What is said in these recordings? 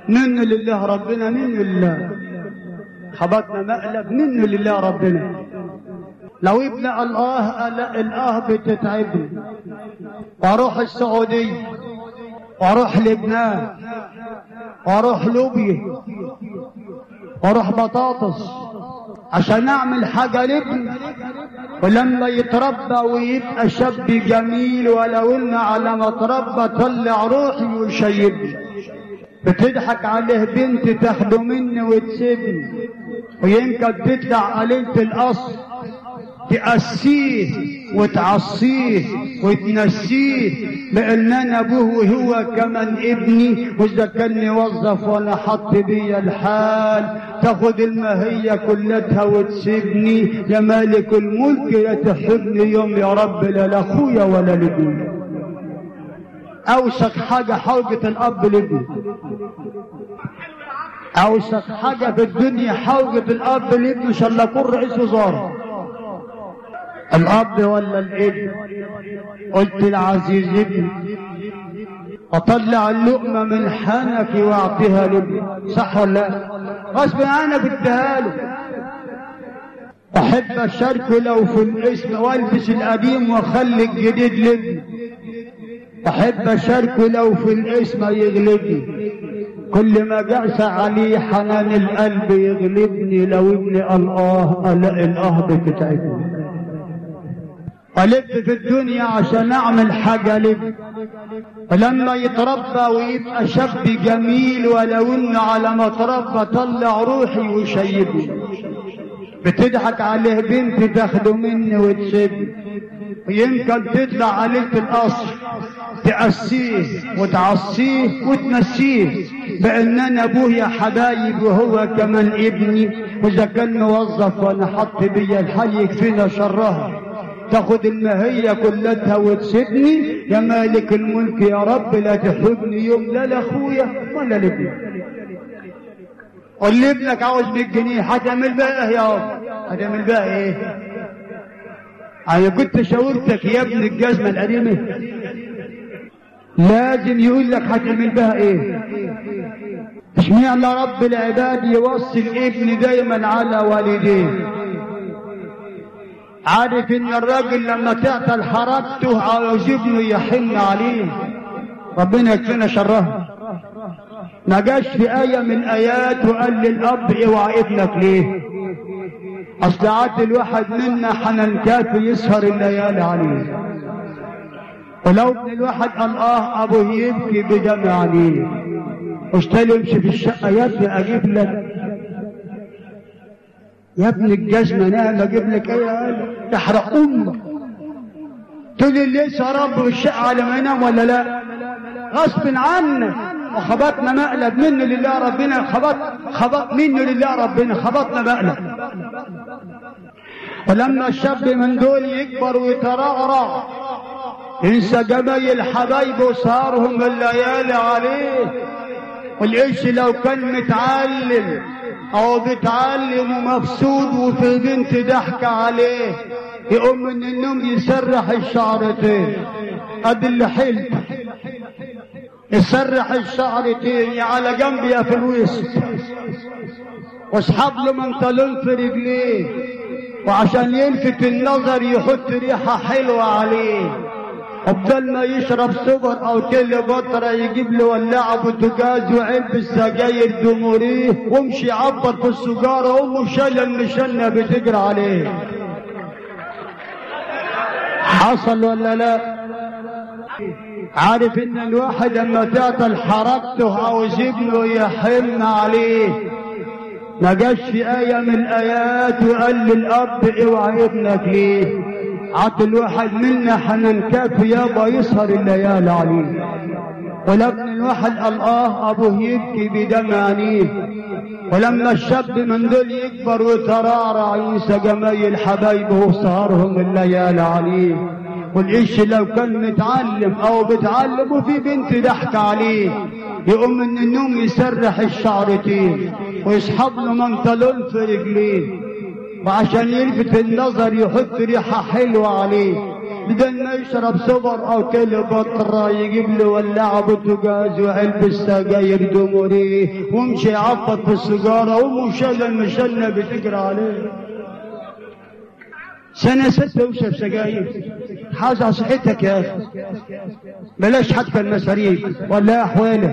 منه لله ربنا منه لله خبطنا مقلب منه لله ربنا لو ابن الله الاه بتتعبني واروح السعوديه واروح لبنان واروح ليبيا واروح بطاطس عشان اعمل حاجة لابني ولما يتربى ويبقى شاب جميل ولو ان على ما تربى طلع روحي ويشيبني بتضحك عليه بنت تاخده مني وتسيبني ويمكن تطلع قليلة الأصل تأسيه وتعصيه وتنسيه بأن أنا أبوه وهو كمان ابني وإذا كان موظف وأنا حط بيا الحال تاخد المهية كلتها وتسيبني يا مالك الملك لا تحبني يوم يا رب لا لأخويا ولا لابني أوسخ حاجة حوجة الأب لابنه أوسخ حاجة في الدنيا حوجة الأب لابنه إن شاء الله يكون رئيس وزارة الأب ولا الابن قلت العزيز ابني أطلع اللقمة من حنكي وأعطيها لابني صح ولا لا؟ غصب عنك اديها له أحب أشاركه لو في الاسم وألبس القديم وأخلي الجديد لابني أحب أشاركه لو في الاسم يغلبني كل ما جعس عليه حنان القلب يغلبني لو ابني الله ألاقي الأه بتتعبني ألف في الدنيا عشان أعمل حاجة لب ولما يتربى ويبقى شاب جميل ولو إنه على ما تربى طلع روحي ويشيبني بتضحك عليه بنت تاخده مني وتسيبني ويمكن تطلع عليك القصر تأسيه وتعصيه وتنسيه بأن أنا أبوه يا حبايب وهو كمان ابني وإذا كان موظف وأنا حط بيا الحي يكفينا شرها تاخد المهية كلتها وتسيبني يا مالك الملك يا رب لا تحبني يوم لا لاخويا ولا لابني قول لابنك عاوز 100 جنيه هتعمل بقى ايه يا رب هتعمل بقى ايه انا كنت شاورتك يا ابن الجزمة القديمة لازم يقول لك هتعمل بها ايه اشمعنى رب العباد يوصي الابن دايما على والديه عارف ان الراجل لما تعطل حركته عاوز ابنه يحن عليه ربنا يكفينا شرها ما جاش في آية من آيات وقال للأب اوعى ابنك ليه أصل عاد الواحد منا حنان كافي يسهر الليالي عليه ولو ابن الواحد قال اه ابوه يبكي بدمع عليه واشتري يمشي في الشقة يا ابني اجيب لك يا ابن الجزمة نعم اجيب لك ايه قال تحرق امك تقول لي ليش يا رب الشقة على ما ينام ولا لا غصب عنك وخبطنا مقلب منه لله ربنا خبط خبط منه لله ربنا خبطنا مقلب ولما الشاب من دول يكبر ويترعرع ينسى جمايل حبايبه وسهرهم الليالي عليه والقش لو كان متعلم او بيتعلم ومبسوط وفي بنت ضحكة عليه يقوم من النوم يسرح الشعرتين قد اللي حلت يسرح الشعرتين على جنب يا في الوسط واسحب له منطلون في رجليه وعشان يلفت النظر يحط ريحة حلوة عليه وبدل ما يشرب سجر او كل بطرة يجيب له ولاعة بوتجاز وعلب السجاير دموريه وامشي عبر في السجارة امه شايلة المشنة بتجري عليه حصل ولا لا عارف ان الواحد اما تعطل حركته عاوز ابنه يحن عليه ما جاش في آية من الآيات وقال للأب اوعى ابنك ليه عط الواحد منا حنان كافي يابا يسهر الليالي عليه ولابن الواحد قال اه ابوه يبكي بدم عينيه ولما الشاب من دول يكبر ويترعرع ينسى جمايل حبايبه وسهرهم الليالي عليه والقش لو كان متعلم او بتعلم وفي بنت ضحك عليه يقوم من النوم يسرح الشعرتين ويسحب له منطلون في رجليه وعشان يلفت النظر يحط ريحة حلوة عليه بدل ما يشرب سجر او كل بطرة يجيب له ولاعة بوتجاز وعلبة سجاير دموري وامشي يعبط في السيجارة ومشلة المشلة بتجري عليه سنة ستة وشرب سجاير حاجة على صحتك يا أخي بلاش حتى المصاريف ولا حوالة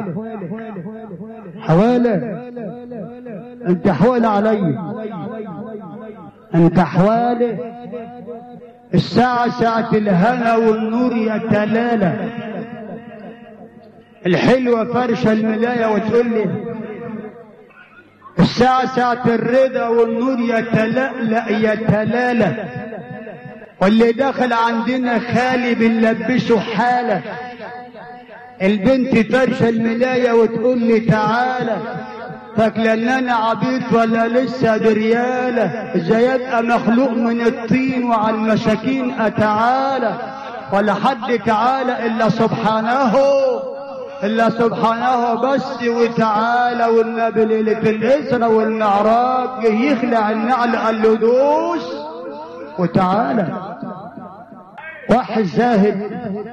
حوالة انت حوالة علي انت حوالة الساعة ساعة الهنا والنور يا تلالة الحلوة فرشة الملاية وتقول لي الساعة ساعة الرضا والنور يتلألأ يتلالة واللي دخل عندنا خالي بنلبسه حالة البنت فرشة الملاية وتقول لي تعالى فاكلة ان انا عبيط ولا لسه بريالة ازاي ابقى مخلوق من الطين وعلى المساكين اتعالى ولا حد تعالى الا سبحانه الا سبحانه بس وتعالى والنبي ليلة الاسرى والمعراج يخلع النعل قال له دوس وتعالى واحد زاهد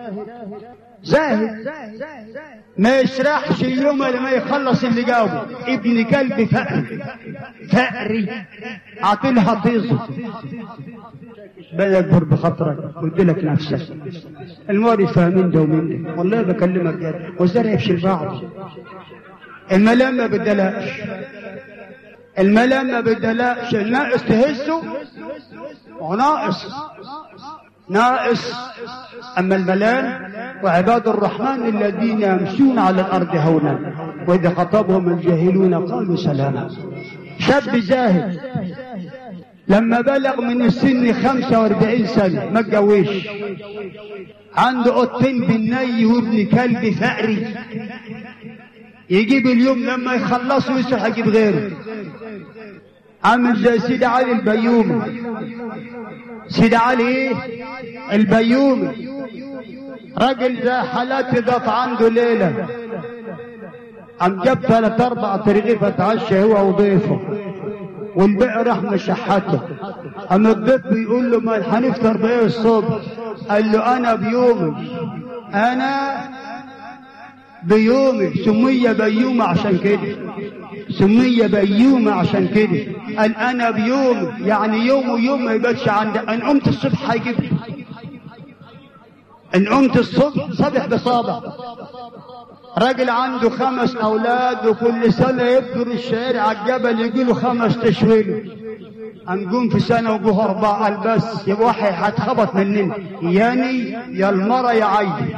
زاهد ما يسرحش اليوم الا ما يخلص اللي جاوبه ابن كلب فقري فقري عاطلها طيزه بلا يكبر بخاطرك قلت لك نفسك الموارد فاهمين ده ومن ده والله بكلمك جد والزرع يفشل بعض الملام ما بدلاش الملام ما بدلاش الناقص تهزه وناقص ناقص أما الملان وعباد الرحمن الذين يمشون على الأرض هونا وإذا خطبهم الجاهلون قالوا سلاما شاب زاهد لما بلغ من السن 45 سنة ما اتجوزش عنده قطين بالني وابن كلب فقري يجيب اليوم لما يخلصوا يصح يجيب غيره عامل زي سيدي علي البيومي سيدي علي ايه البيومي راجل زي حالاتي ضاف عنده ليلة قام جاب ثلاث اربع ترغيف اتعشى هو وضيفه والباقي راح مشحته قام الضيف بيقول له ما هنفطر بايه الصبح قال له انا بيومي انا بيومي سمية بيومة عشان كده سمية بيومة عشان كده قال انا بيومي يعني يوم ويوم ما يباتش عندي ان قمت الصبح هيجيب ان قمت الصبح صبح بصابع راجل عنده خمس اولاد وكل سنه يبدر الشارع على الجبل يجي له خمس تشويل هنقوم في سنه وجوه اربعه قال بس يبقى واحد هتخبط مننا ياني يا المرة يا عيدي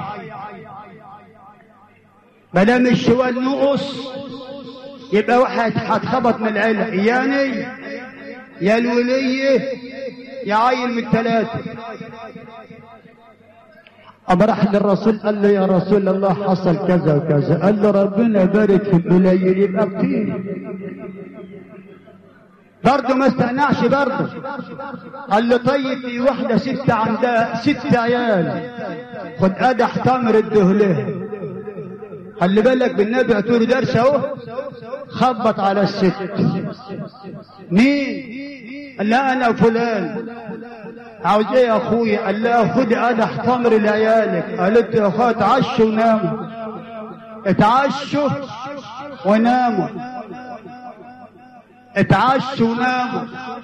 مدام الشوال نقص يبقى واحد هتخبط من العيله ياني يا الوليه يا عيل من الثلاثه أما راح للرسول قال له يا رسول الله حصل كذا وكذا قال له ربنا يبارك في القليل يبقى كتير برضه ما استقنعش برضه قال له طيب في واحدة ست عندها ست عيال خد قدح تمر اديه خلي بالك بالنبي اعطوا درس اهو خبط على الست مين؟ قال لا انا فلان عاوز ايه يا اخويا قال لها خد قدح تمر لعيالك قالت يا اخويا اتعشوا وناموا اتعشوا وناموا اتعشوا وناموا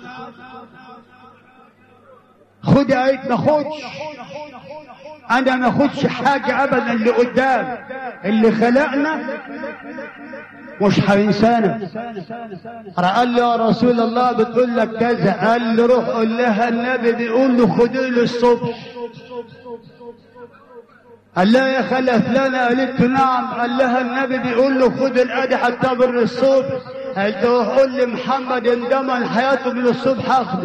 خد قالت ما خدش انا ما اخدش حاجه ابدا اللي قدام اللي خلقنا مش هينسانا قال له يا رسول الله بتقول لك كذا قال له روح قول لها النبي بيقول له خدوا له الصبح قال لها يا خالة فلانة قالت له نعم قال لها النبي بيقول له خد القدح التبر للصبح قالت له قول لي محمد ان ضمن حياته من الصبح اخده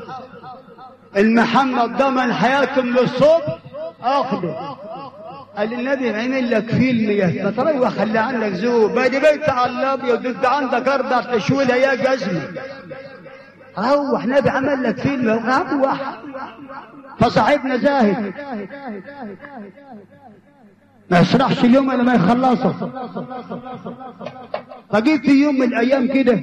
المحمد ضمن حياته من الصبح اخده قال النبي عمل لك فيلم يا فتروح خلي عندك ذوق بعد بيت على الابيض انت عندك اربع تشويله يا جزمه روح نبي عمل لك فيلم روح فصاحبنا زاهد ما يشرحش اليوم الا ما يخلصه فجيت في يوم من الايام كده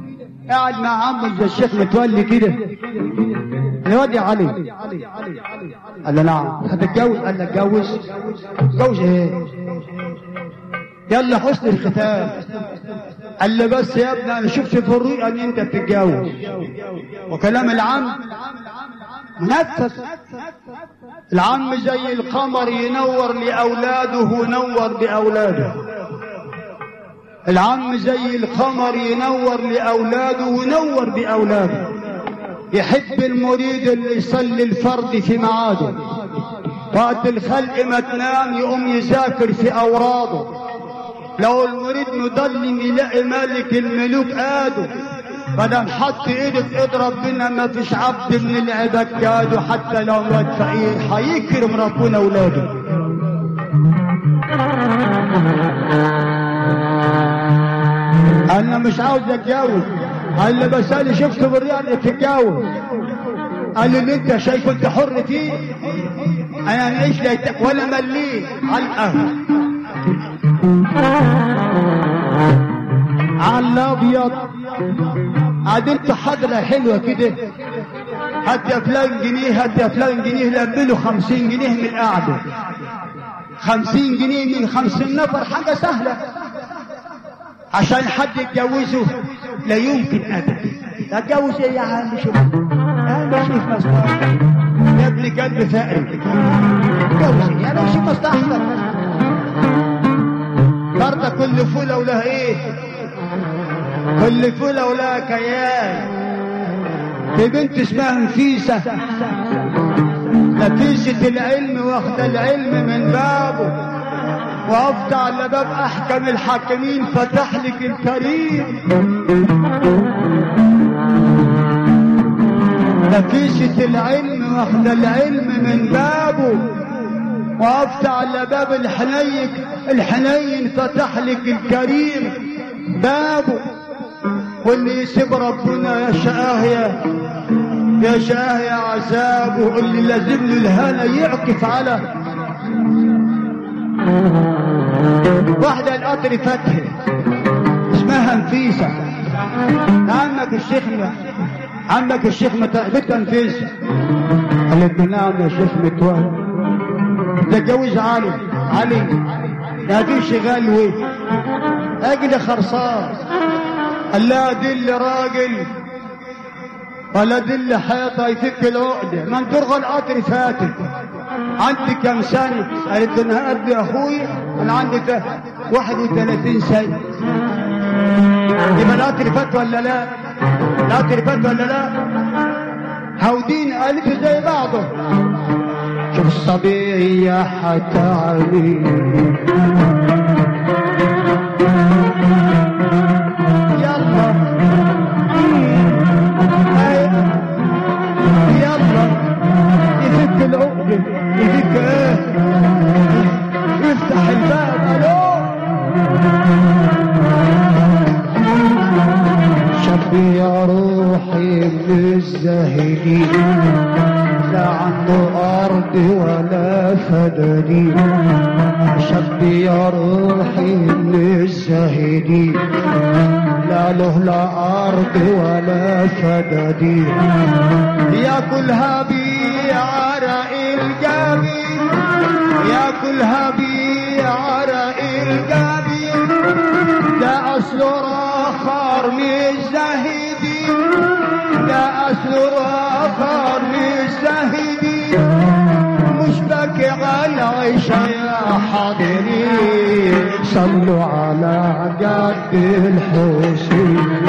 قاعد مع عمه زي الشيخ متولي كده الواد يا علي قال له نعم هتتجوز قال له اتجوز اتجوز ايه يلا حسن الختام قال له بس يا ابني انا شفت في الرؤيا ان انت بتتجوز وكلام العم منفذ العم زي القمر ينور لاولاده نور باولاده العم زي القمر ينور لاولاده ونور باولاده يحب المريد اللي يصلي الفرض في ميعاده وقت الخلق ما تنام يقوم يذاكر في اوراده لو المريد مضلم يلاقي ملك الملوك قاده فدام حط ايده في ايد ربنا ما فيش عبد من العباد كاده حتى لو مات فقير هيكرم ربنا اولاده انا مش عاوز اتجوز قال لي بس انا شفته بالرياض تتجوز قال لي اللي انت شايفه انت حر فيه انا نعيش ليتك ولا مليت على القهوه على الابيض قعدت حضرة حلوة كده هات يا فلان جنيه هات يا فلان جنيه لبله خمسين جنيه من القعدة خمسين جنيه من خمسين نفر حاجة سهلة عشان حد يتجوزه لا يمكن ابدا اتجوز ايه يا عم شوف انا شوف مصلحتك يا ابني قلب فقري اتجوز ايه يا باشا مصلحتك برضه كل فوله ولها ايه كل فوله ولها كيان في بنت اسمها نفيسه نفيسه العلم واخده العلم من بابه وقفت على باب احكم الحاكمين فتح لك الكريم نفيسة العلم واخد العلم من بابه وقفت على باب الحنين الحنين فتح لك الكريم بابه واللي يسيب ربنا يا شقاه يا يا شقاه يا عذابه واللي لازم له الهنا يعكف على واحدة القطر فتح اسمها نفيسة عمك الشيخ عمك الشيخ مت... بنت نفيسة قالت له نعم يا شيخ متولي تتجوز علي علي ما فيش غلوة اجل خرصان قال لها دل راجل ولا دل حيطة يفك العقدة ما انترغى القطر فاتت عندي كم سنة قالت له انا قد اخوي انا عندي 31 سنة يبقى القطر فات ولا لا القطر فات ولا لا هودين قالت له زي بعضه شوف الصبية حتعلي يلا يلا يفك العقدة يفك ايه يفتح الباب الو شبي يا روحي من الزاهدين لا عنده أرض ولا فداني شبي يا روحي من الزاهدين لا له لا أرض ولا فداني ياكلها بعرق الجبين ياكلها بعرق الجبين ده أصله آخر من الزاهدين ده أصله آخر من الزاهدين مش بكي على عيشة يا حاضرين صلوا على جد الحسين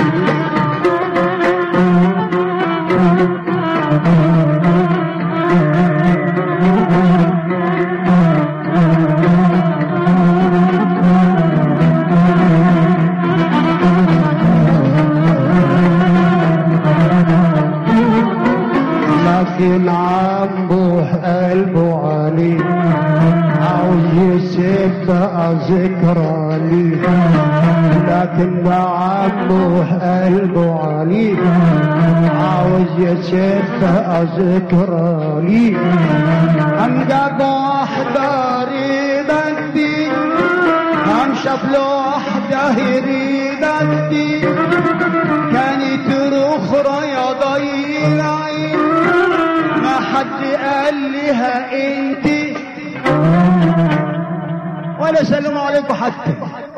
لكن عمه قلبه علي عاوز يسيب بقى ذكرى لي لكن ده عمه قلبه علي عاوز يسيب بقى ذكرى لي قام جاب واحدة ريبتي قام شاف له واحدة ريبتي كانت اخرى يا ضي العين ما حد قال لي عليها انت ولا سلموا عليكم حتى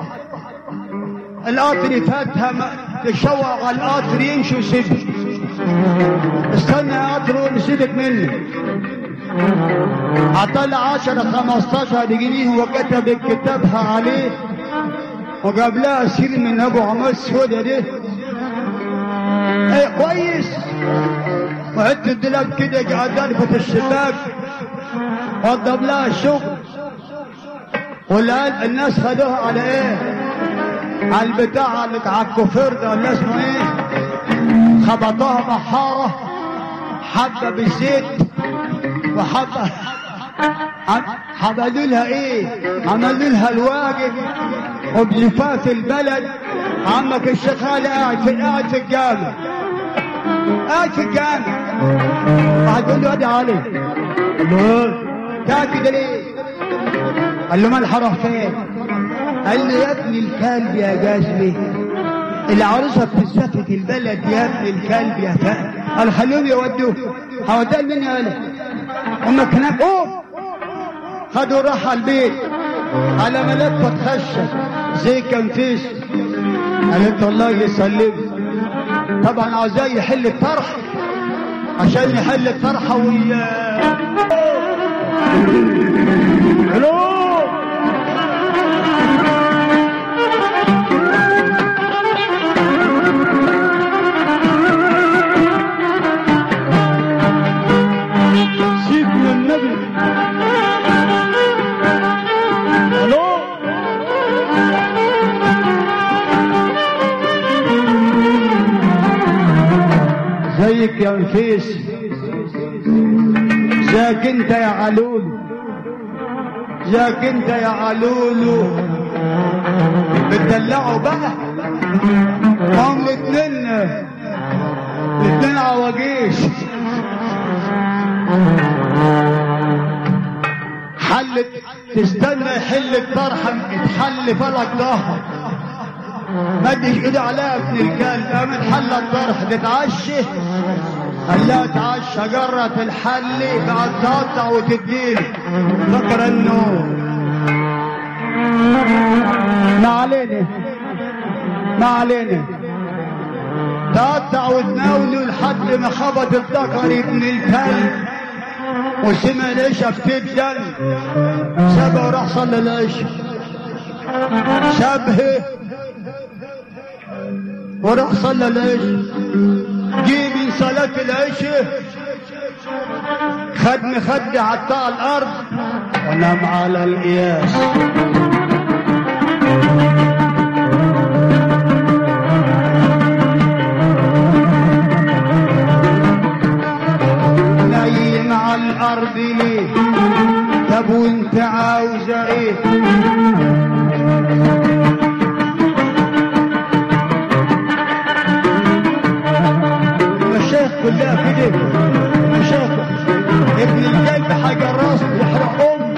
القطر فاتها تشوق على القطر يمشي وسيبك استنى يا قطر نسيبك مني عطل عشرة خمستاشر جنيه وكتب كتابها عليه وجاب لها سير من ابو عمر السودة دي ايه كويس وحط الدولاب كده قعدان في الشباك وضب لها الشغل والآن الناس خدوها على ايه على البتاع اللي على الكفر ده ولا اسمه ايه خبطوها بحارة حبة بالزيت وحبة عملوا لها ايه عملوا لها الواجب وبزفاف البلد عمك الشغال قاعد في قاعد في الجامع قاعد في الجامع واحد يقول له ادي علي قال كده ليه قال له ما الحرف فين قال له يا ابن الكلب يا جاسمي العروسه بتزفت البلد يا ابن الكلب يا فهد قال خلوهم يودوه هوداه مني قال امك هناك قوم خدوا راح البيت على ما لفت خشه زي كنفيس قالت الله يسلمك طبعا عاوزاه يحل الطرح عشان يحل الطرحه ويا الو سيدنا النبي الو زيك يا نفيس زيك انت يا علولو زيك انت يا علولو بتدلعوا بقى هم الاتنين الاتنين عواجيش حلت تستنى يحل الطرحه يتحل فلك ظهر ما اديش ايدي عليها ابن الكلب قام حل الطرح تتعشى قال لها تعشى جرت الحل بقت تقطع وتديني فكر انه ما علينا ما علينا تقطع وتناولي لحد ما خبط الذكر ابن الكلب وسمع العشاء بتدن سابه وراح صلى العشاء سابه وراح صلى العشاء جه من صلاة العشاء خد مخدة حطها على الأرض ونام على القياس نايم على الأرض ليه طب وانت عاوزة ايه المشايخ كلها كده المشايخ ابن الكلب حاجة راسه يحرق أم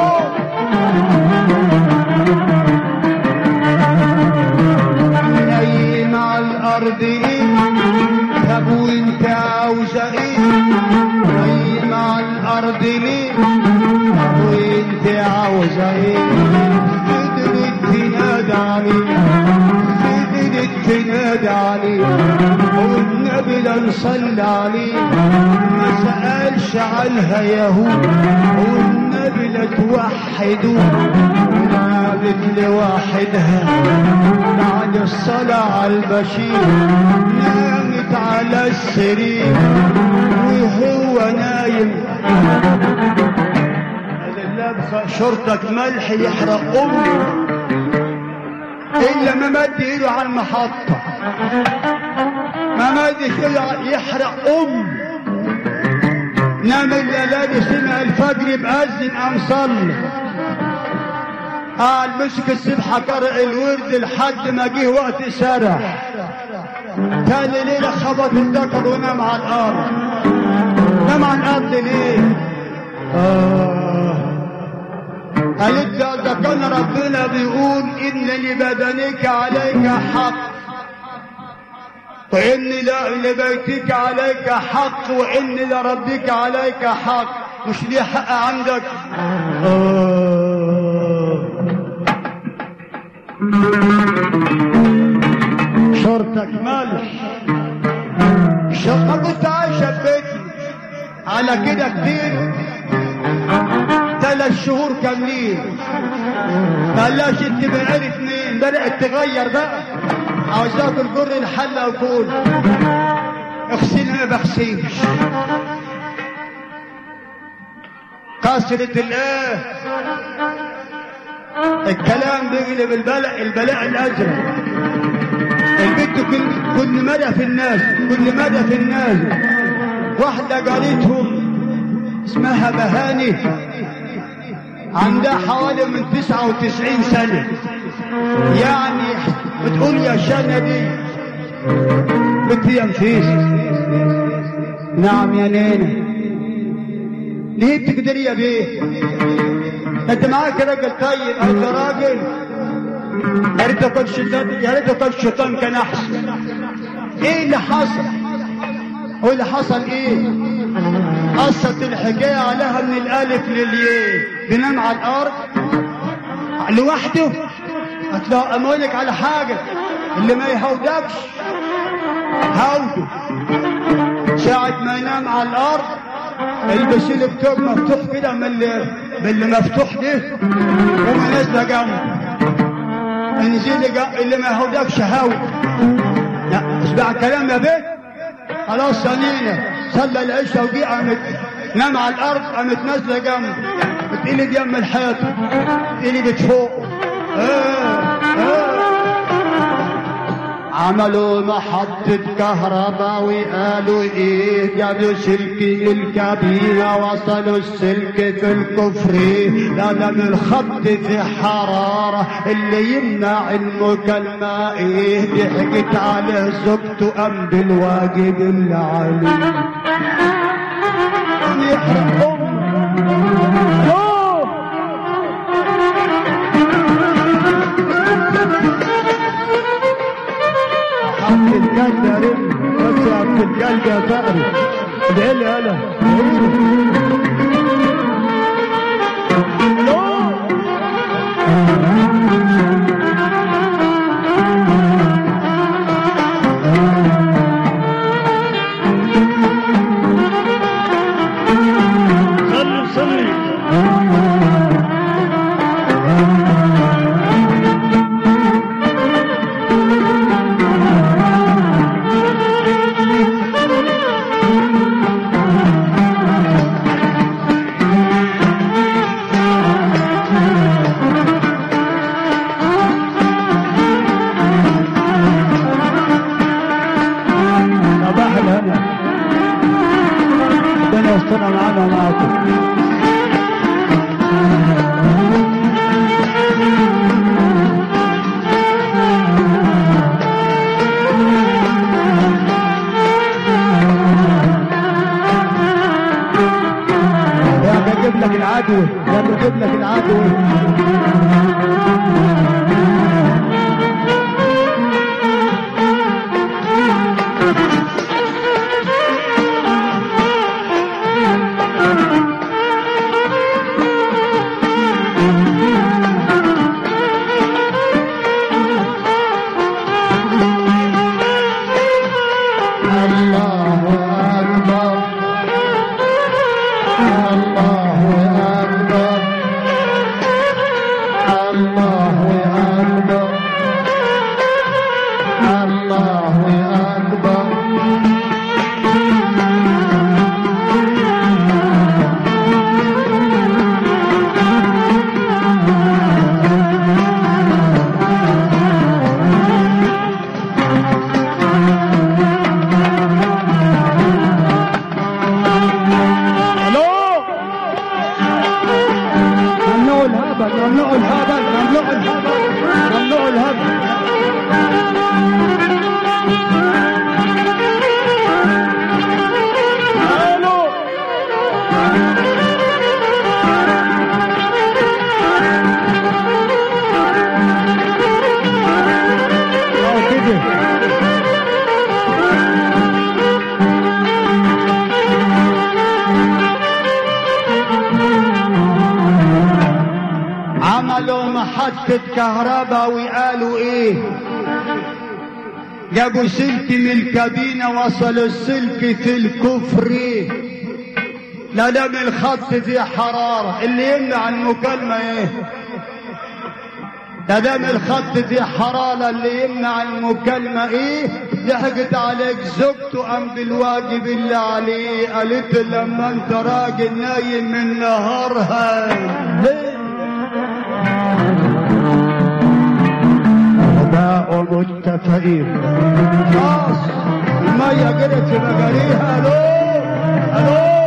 نايم على الأرض ايه طب وانت عاوزة ايه نايم على الأرض ليه طب وانت عاوزة ايه قدرت تنادى عليه قدرت تنادى عليه والنبي لا نصلي عليه ما سألش عنها يهود والنبي لا توحدوا ونعمت لوحدها بعد الصلاة على البشير نامت على السرير وهو نايم هذا اللبخة شرطك ملح يحرق أمي إلا ما مد إيده على المحطة ما مدش إيده يحرق أمي نام الليلة سمع الفجر بأذن قام صلى قال مسك السبحة قرع الورد لحد ما جه وقت سرح تاني ليلة خبط الذكر ونام على الأرض نام على الأرض ليه؟ آه قالت له ده كان ربنا بيقول إن لبدنك عليك حق وإن ل- لبيتك عليك حق وإن لربك عليك حق مش ليه حق عندك آه. شرطك مالح شرطك كنت عايشة في بيتي على كده كتير ثلاث شهور كاملين قالهاش انت بقالي اتنين بدأت تغير بقى عاوز اكل جر الحلة وكل اغسل ما بغسلش كسرة الايه الكلام بيقلب البلاء البلاء الازرق البنت كل كل مدى في الناس كل مدى في الناس واحدة قالتهم اسمها بهاني عندها حوالي من 99 سنة يعني بتقول يا شنة دي بنت يا مفيس نعم يا نينا ليه بتقدري يا بيه انت معاك راجل طيب انت راجل يا ريت كنت شيطان يا ريت كنت شيطان كان احسن ايه اللي حصل هو اللي حصل ايه قصت الحكايه عليها من الالف للياء بينام على الارض لوحده هتلاقي امولك على حاجه اللي ما يهودكش هوده ساعة ما ينام على الأرض البس له بتوب مفتوح كده من اللي, من اللي مفتوح ده وما نازله جنبه انزل جنب اللي ما يهودكش هود لا اسمع الكلام يا بيت خلاص صلينا صلى العشاء وجي قامت نام على الارض قامت نازله جنبه بتقلب يم الحيط قلبت فوق آه آه عملوا محطة كهرباء وقالوا ايه جابوا سلك الكابينة وصلوا السلك في الكفري لأن الخط في حرارة اللي يمنع المكالمة ايه ضحكت عليه زوجته قام بالواجب اللي عليه يحرق أمه عبد القلب يا رب بس يا عبد القلب يا فقري ادعي لي انا صلي صلي صباح الهنا ربنا يسترها معانا ومعاكم يا بجيب لك العدو يا بجيب لك العدو الله أكبر الله أكبر محطة كهرباء وقالوا ايه جابوا سلك من الكابينة وصل السلك في الكفر ايه لا دام الخط فيه حرارة اللي يمنع المكالمة ايه لا دام الخط فيه حرارة اللي يمنع المكالمة ايه ضحكت عليك زوجته قام بالواجب اللي عليه قالت له لما انت راجل نايم من نهارها ليه وباء متفقين خلاص المية جرت في مجاريها الو الو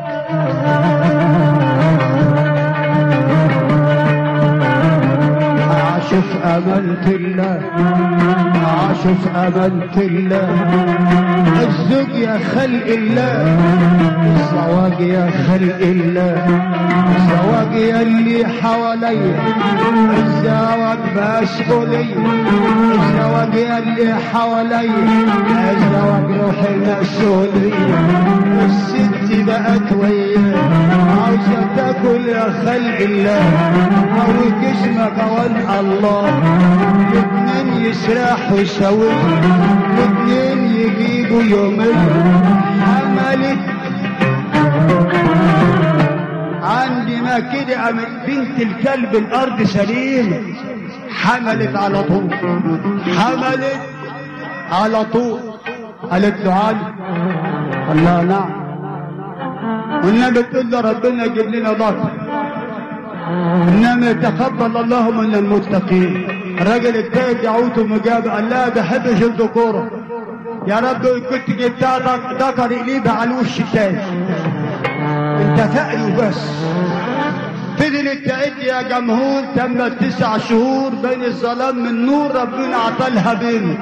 عاشف أملت الله عاشف أملت الله الزوج يا خلق الله الزواج يا خلق الله الزواج يا اللي حواليا الزواج مسؤولية الزواج يا اللي حواليا الزواج روح المسؤولية الست بقت وياه عاوزة تاكل يا خلق الله أو جسمك أول الله الاتنين يسرحوا يسوي الاتنين يجيبوا يومين حملت عندنا كده قامت بنت الكلب الارض سليمه حملت على طول حملت على طول قالت له علي قال لها نعم والنبي تقول له ربنا يجيب لنا ضغط انما يتقبل الله من المتقين الراجل التايب دعوته مجاب قال لا بحبش الذكوره يا رب إن كنت جبتها ذك- ذكر يقلبها على الوش التاني انت فقري وبس فضلت تعد يا جمهور تم تسع شهور بين الظلام من نور ربنا عطالها بنت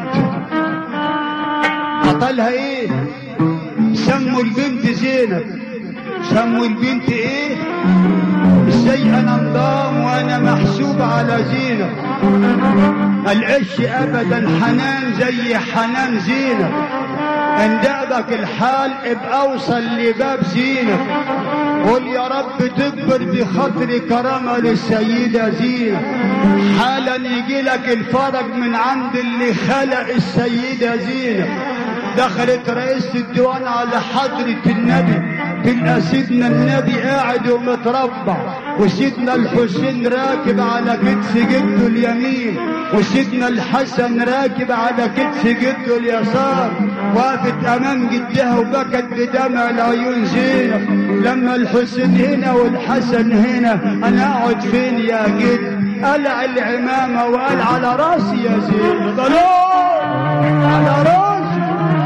عطالها ايه سموا البنت زينب سموا البنت ايه ازاي انا انضام وانا محسوب على زينب العش ابدا حنان زي حنان زينب ان دعبك الحال ابقى اوصل لباب زينب قول يا رب تكبر بخاطر كرامة للسيدة زينب حالا يجي لك الفرج من عند اللي خلق السيدة زينب دخلت رئيس الديوان على حضرة النبي تلقى سيدنا النبي قاعد ومتربع وسيدنا الحسين راكب على كتف جده اليمين وسيدنا الحسن راكب على كتف جده اليسار وقفت امام جدها وبكت بدمع العيون زينب لما الحسين هنا والحسن هنا انا اقعد فين يا جد قلع العمامة وقال على راسي يا زينب قالوا على راسي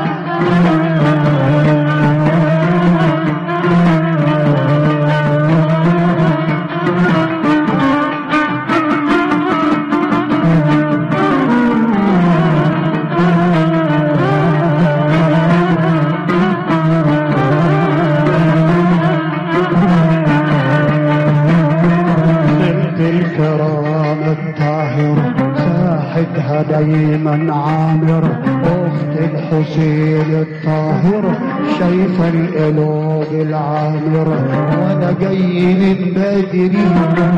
بنت الكرام الطاهرة ساحتها دايما عامرة أخت الحسين الطاهرة شايفة القلوب العامرة وأنا جاي من بدري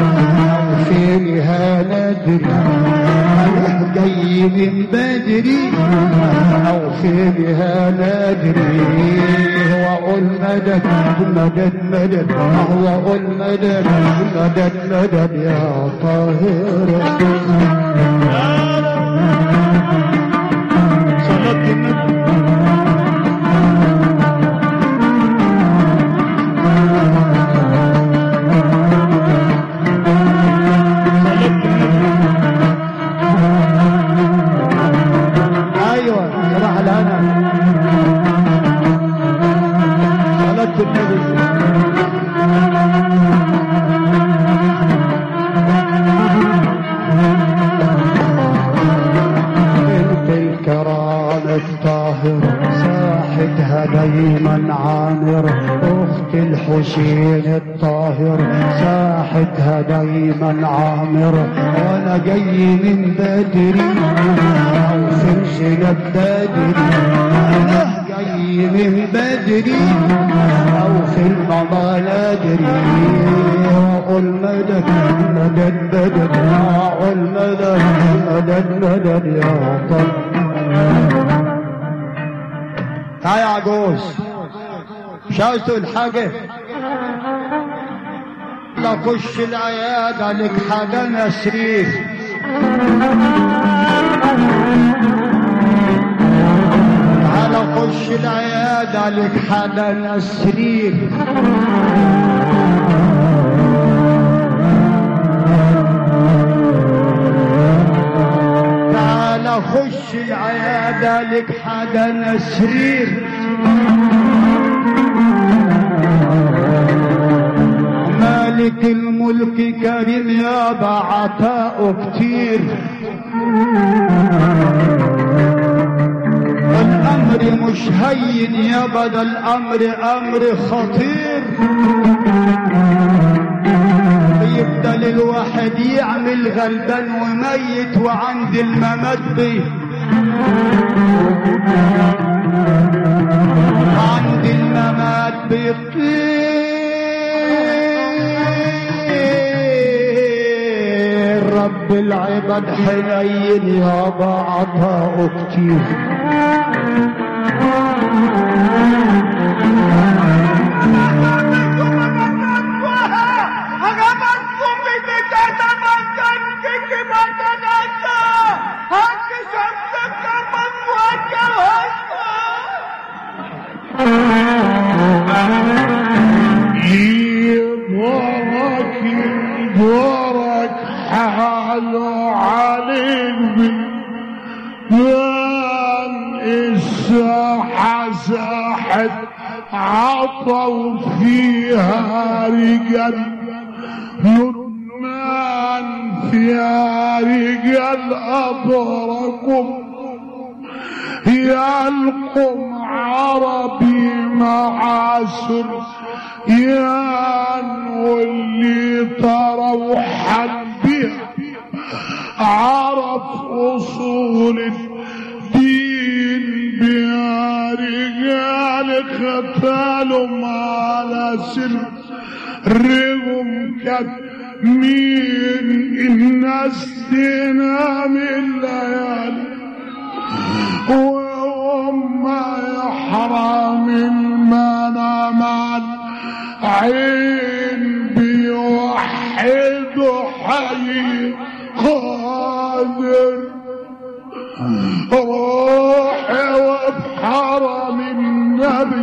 فينها ندري أنا جاي من بدري أو فينها ندري وأقول مدد مدد مدد وأقول مدد مدد مدد يا طاهرة صلاة النبي ايوه صباح الهنا صلاة النبي بنت الكرام الطاهرة ساحتها دايما عامرة أخت الحسين الطاهر ساحتها دايما عامرة وأنا جاي من بدري أو فرشنا بدري أنا جاي جاي من بدري او في المضى لا ادري واقول مدد مدد مدد واقول مدد مدد مدد يا وطن تعال يا عجوز مش عاوز تقول حاجه لا خش العيادة لك حاجة نسريف تعال خش العيادة لك حاجة نسريف تعال خش العيادة لك حاجة نسريف مالك الملك كريم يا عطاء كتير الامر مش هين يا بدا الامر امر خطير يفضل الواحد يعمل غلبان وميت وعند الممات بيه عند الممات بيطير رب العباد حنين يابا عطاء كتير يدورك يدورك حاله عليك من الساحة ساحة عطوا فيها رجال ندمان فيها رجال أبركم يا القم عربي معاصر يا واللي تروحا بها عرف أصول الدين بها رجال ختالهم على سر رغم كانت مين الناس تنام الليالي وهم يحرم المنام عين بيوحد حي قادر روحي وبحرم النبي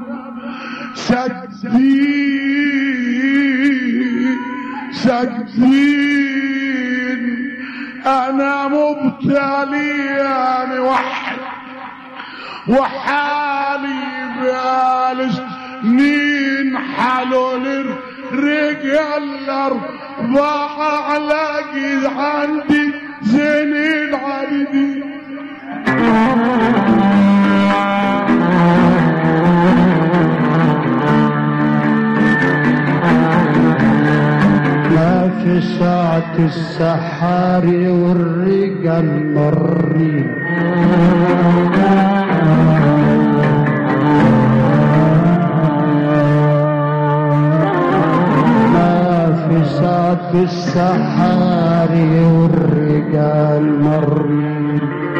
سجدين سجدين انا مبتلي يعني وحد وحالي بقال سنين حلول الرجال اربعة على جد عندي زين العابدين ما في ساعة السحاري والرجال مرين ما في ساعة السحاري والرجال مرين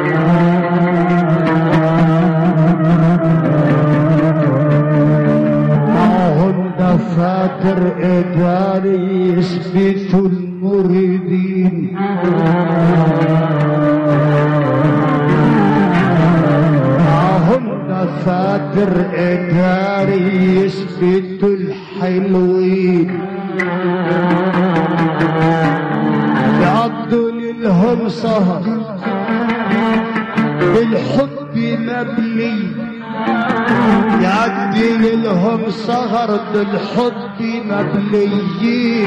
معهم دفاتر إداري يثبتوا المريدين معهم دفاتر إداري يثبتوا الحلوين يقضوا لهم سهر بالحب مبلي يعدي لهم سهر بالحب مبليين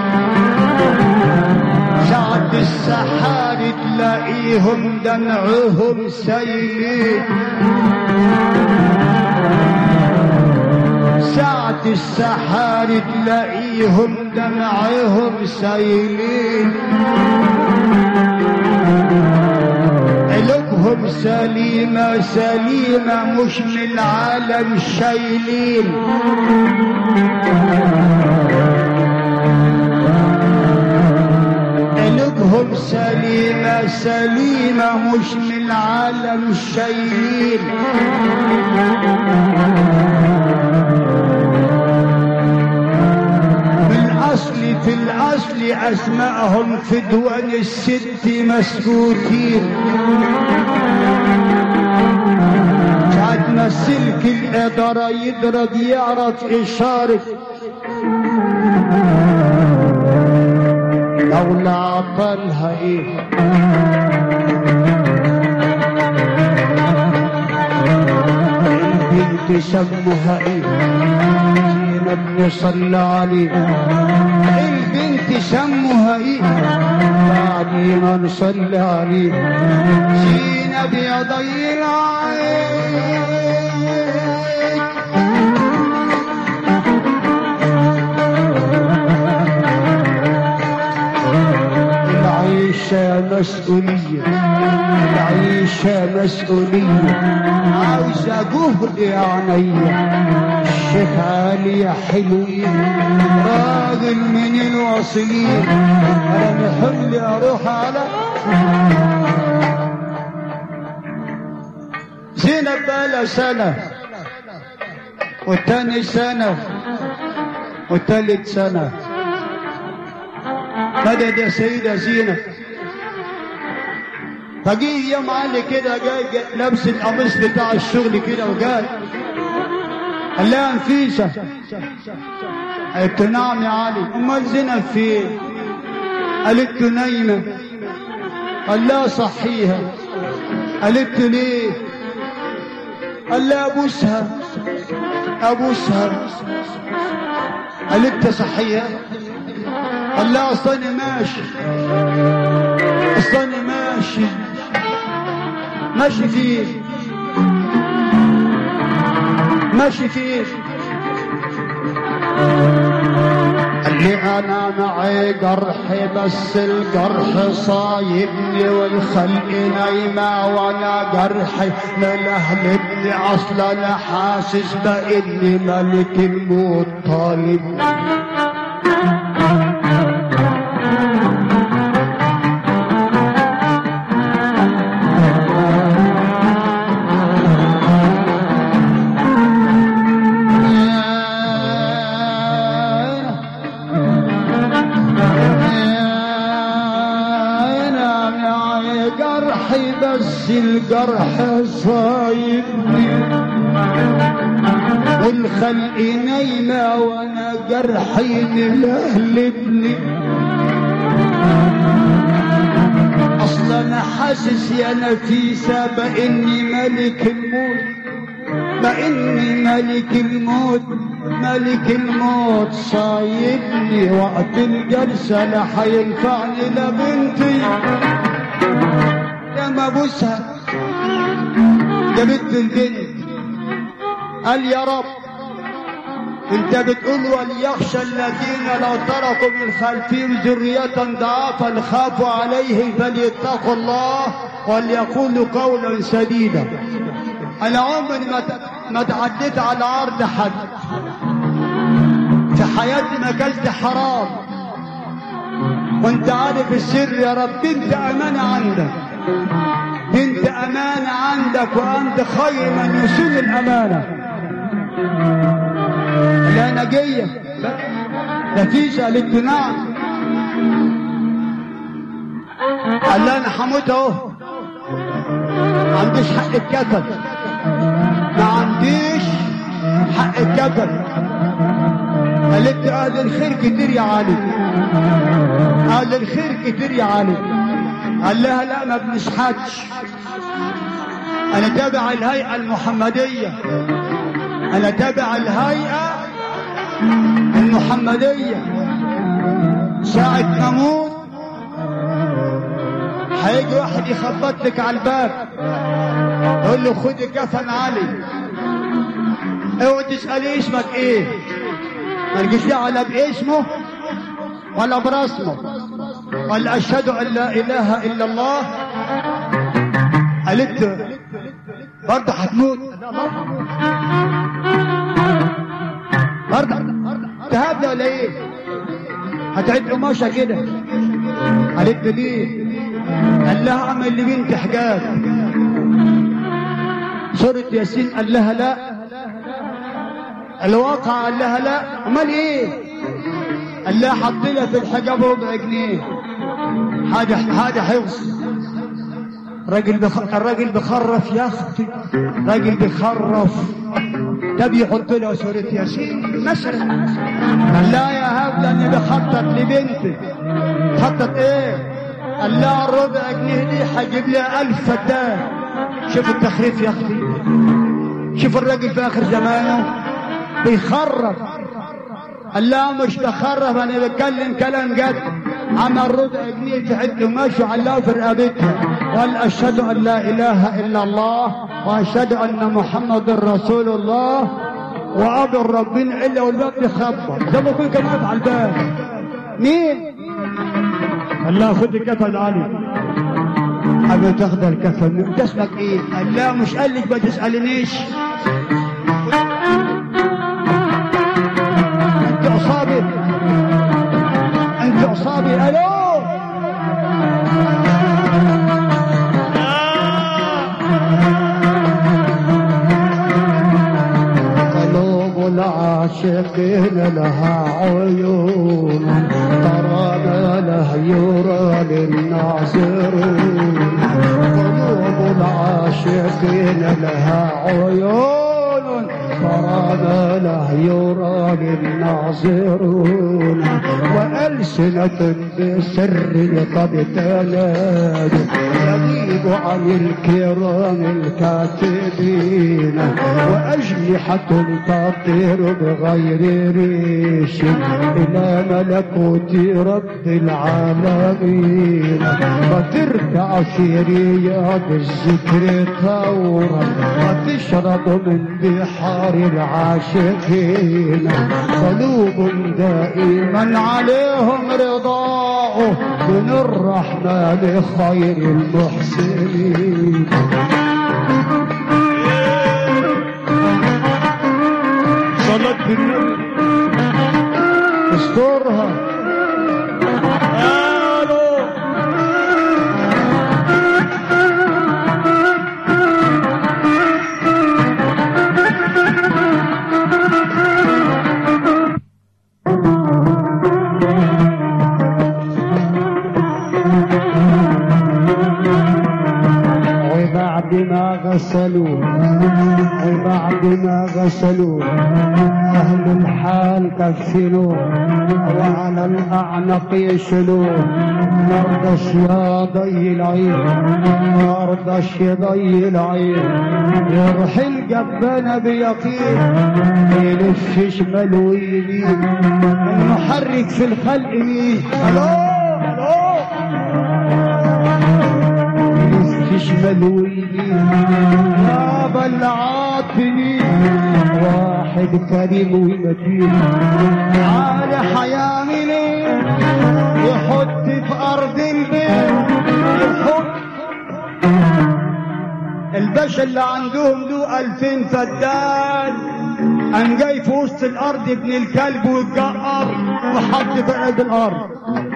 ساعة السحار تلاقيهم دمعهم سيلين ساعة السحار تلاقيهم دمعهم سيلين قلوبهم سليمة سليمة مش من العالم شايلين قلوبهم سليمة سليمة مش من العالم شايلين بالأصل في الأصل أسمائهم في ديوان الست مسكوتين ساعة ما السلك الإدارة يضرب يعرف إشارة لولا عطلها إيه البنت سمها إيه زينب صلى عليه البنت سمها ايه بعدين نصلي عليه زينب يا ضي العين العيشة مسؤولية العيشة مسؤولية عاوزة جهد يا عينيا الشيخ علي يا حلوين راجل من الواصلين انا محل اروح على زينب بقى سنة والتاني سنة والتالت سنة مدد يا سيدة زينب فجي يوم علي كده جاي, جاي لابس القميص بتاع الشغل كده وجاي قال لها نفيسة قالت له نعم يا علي امال زينب فين قالت له نايمة قال لها صحيها قالت له ليه قال لها ابوسها ابوسها قالت له صحيها قال لها اصلني ماشي اصلني ماشي ماشي فيه ماشي فيه قال لي انا معي جرح بس الجرح صايبني والخلق نايمة وانا جرحي ملهلبني اصلا انا حاسس باني ملك الموت طالب جرحي بس الجرح صايبني والخلق نايمة وانا جرحي ملهلبني اصلا انا حاسس يا نفيسة باني ملك الموت باني ملك الموت ملك الموت صايبني وقت الجلسة لا حينفعني لا بنتي لما ابوسها جابت البنت قال يا رب انت بتقول وليخشى الذين لو تركوا من خلفهم ذرية ضعافا خافوا عليهم فليتقوا الله وليقولوا قولا سديدا انا عمري ما ما تعديت على عرض حد في حياتي ما اكلت حرام وانت عارف السر يا رب انت امانه عندك انت امانه عندك وانت خير من يسوء الامانه لا نجيه نتيجه للقناع قال لا انا حموت اهو ما عنديش حق الكتب ما عنديش حق الكتب قالت لي اهل الخير كتير يا علي اهل الخير كتير يا علي قال لها لا ما بنشحتش انا تابع الهيئه المحمديه انا تابع الهيئه المحمديه ساعه ما اموت هيجي واحد يخبط لك على الباب يقول له خد كفن علي اوعى تسالي اسمك ايه ما تجيش دعوه باسمه ولا برسمه قال اشهد ان لا اله الا الله قالت برضه هتموت برضه تهبنا ولا ايه هتعد قماشة كده قالت له ليه قال لها اعمل لبنت حجاب سورة ياسين قال لها لا الواقع قال لها لا امال ايه قال لها حط لها في الحجاب ربع جنيه هذا هذا حفظ راجل بخ... الراجل بخرف يا اختي راجل بخرف ده بيحط له سورة ياسين مثلا قال لا يا هبله اني بخطط لبنتي خطط ايه قال لها الربع جنيه دي هجيب لها ألف فدان شوف التخريف يا اختي شوف الراجل في اخر زمانه بيخرف قال لها مش بخرف انا بتكلم كلام جد عمل ربع جنيه تعد ماشي علاه في رقبتها قال اشهد ان لا اله الا الله واشهد ان محمد رسول الله وقابل ربنا الا والباب يخبط زي ما يكون كان واقف على الباب مين؟ قال لها خد الكفن علي حابب تاخد الكفن انت اسمك ايه؟ قال لا مش قال لك ما تسالنيش انت اصابي انت اصابي الو قلوب العاشقين لها عيون ترى ما له يرى للناظرين قلوب العاشقين لها عيون ترى ما له يرى للناظرون وألسنة بسر قد تنادوا يغيب عن الكرام الكاتبين وأجنحة تطير بغير ريش إلى ملكوت رب العالمين وتركع في رياض الذكر ثورا وتشرب من بحار العاشقين قلوب دائما عليهم رضاء من الرحمن خير المحسنين صلاة النبي استرها قالوا وبعد ما غسلوا وبعد ما غسلوا أهل الحال كفنوا وعلى الأعنق يشلوا مرضش يا ضي العين مرضش يا ضي العين يرحل جبنا بيقين يلف شمال ويمين المحرك في الخلق مين الو الو تشمل ويمين يا بلعات بنين واحد كريم ومتين على حيعمل ايه يحط في ارض البيت يحط الباشا اللي عندهم دو الفين فدان قام جاي في وسط الارض ابن الكلب واتجقر وحط في قلب الارض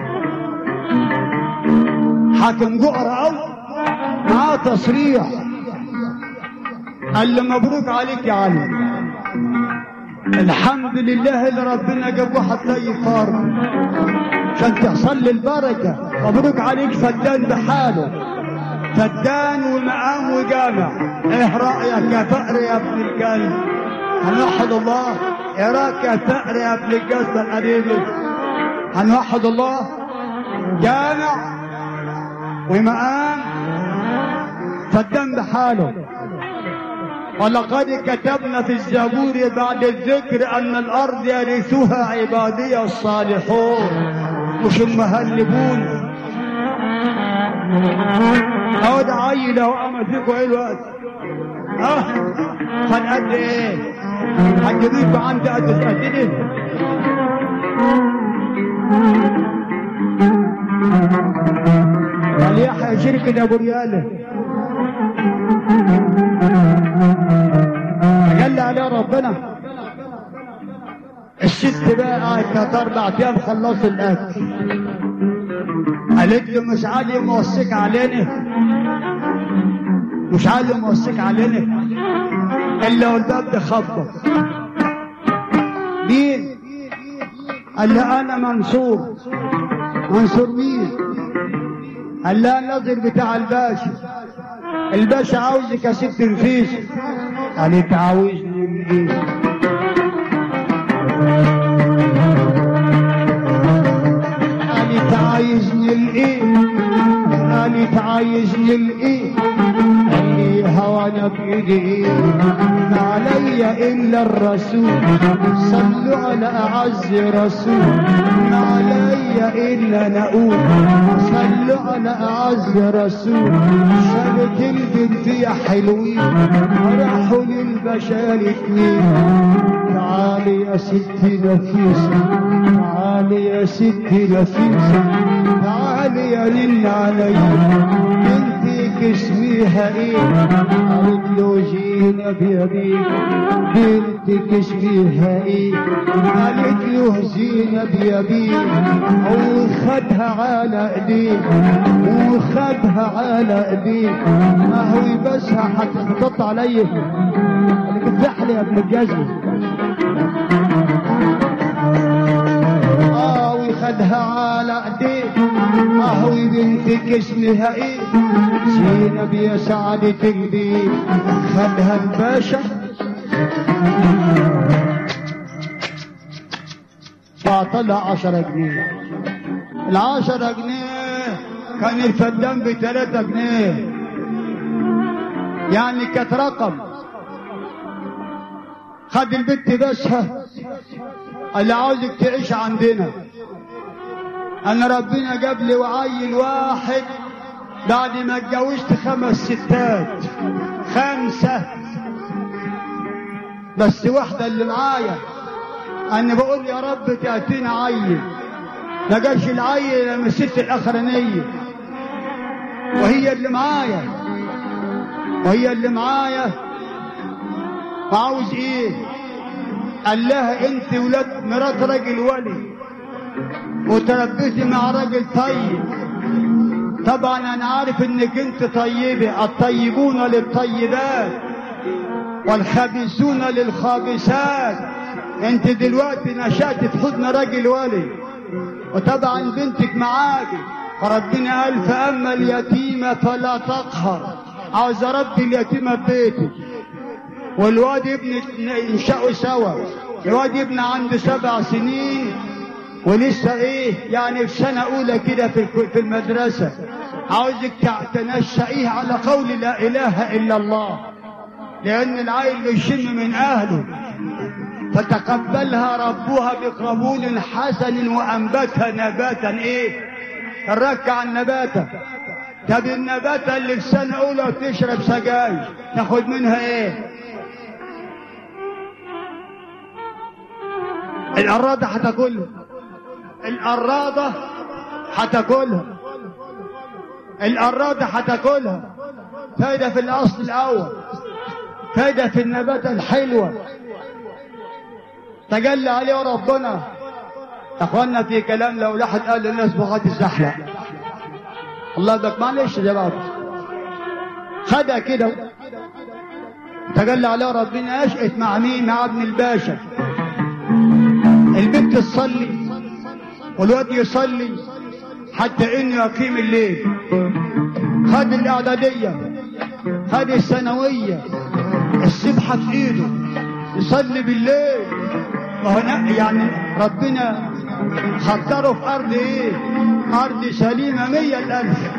حاكم جقر قوي معاه تصريح قال له مبروك عليك يا علي الحمد لله اللي ربنا جاب واحد زي فار عشان تحصل لي البركه مبروك عليك فدان بحاله فدان ومقام وجامع ايه رايك يا فقر يا ابن الكلب هنوحد الله ايه رايك يا فقر يا ابن الجزة القريبي هنوحد الله جامع ومقام فالدم بحاله ولقد كتبنا في الزبور بعد الذكر ان الارض يرثها عبادي الصالحون مش المهلبون اهو ده عيل اهو عمل فيكم ايه الوقت اه خد قد ايه هتجيبوا عندي قد قد ايه قال يحيى شركة ابو رياله عليه ربنا الست بقى قعدت ثلاث اربع ايام خلصوا الاكل قالت له مش عادي موصيك علينا مش عادي موصيك علينا الا والباب ده خبط مين قال له انا منصور منصور مين قال لها الناظر بتاع الباشا الباشا عاوزك يا ست نفيس قالت عاوزني نفيس قالت عايزني الايه قالت عايزني الايه قال لي هوانا بايدي ايه ما علي الا الرسول صلوا على اعز رسول ما علي الا نقول صلوا على اعز رسول شالت البنت يا حلوين راحوا للبشر اتنين تعالي يا ستي نفيسة تعالي يا ستي نفيسة تعالي يا لين علي بنتك اسميها ايه قالت له جينا بيديك بنتك اسميها ايه قالت له زينب يبيك وخدها على ايديك وخدها على ايديك ما هو يبسها هتنطط عليا قالت اتزحلي يا ابن الجزم اه وخدها على ايديك اهو بنتك اسمها ايه زينب يا سعادة البيت خدها الباشا فطلع عشرة جنيه العشرة جنيه كان الفدان بثلاثة جنيه يعني كانت رقم خد البت بسها اللي عاوزك تعيش عندنا انا ربنا جاب لي وعيل واحد بعد ما اتجوزت خمس ستات خمسة بس واحدة اللي معايا انا بقول يا رب تأتينا عيل ما جاش العيل لما الست الاخرانية وهي اللي معايا وهي اللي معايا عاوز ايه قال لها انت ولاد مرات راجل ولي وتربيتي مع راجل طيب طبعا انا عارف انك انت طيبة الطيبون للطيبات والخابسون للخابسات انت دلوقتي نشأت في حضن راجل ولي وطبعا بنتك معاكي فربنا قال فاما اليتيمة فلا تقهر عاوز اربي اليتيمة ببيتي والواد ابن ينشأوا سوا الواد ابن عنده سبع سنين ولسه ايه يعني في سنة اولى كده في في المدرسة عاوزك تنشئيه على قول لا اله الا الله لان العيل يشم من اهله فتقبلها ربها بقبول حسن وانبتها نباتا ايه الركع النباتة طب النباتة اللي في سنة اولى وتشرب سجاير تاخد منها ايه القرادة هتاكلها القرادة هتاكلها القرادة هتاكلها فايدة في الأصل الأول فايدة في النباتة الحلوة تجلى عليه ربنا أخوانا في كلام لو لحد قال للناس بغات الزحلة الله بك معلش يا بابا خدها كده تجلى عليه ربنا أشقت مع مين مع ابن الباشا البنت تصلي والواد يصلي حتى انه يقيم الليل خد الاعداديه خد الثانويه السبحه في ايده يصلي بالليل وهنا يعني ربنا خطره في ارض ايه ارض سليمه مية الالف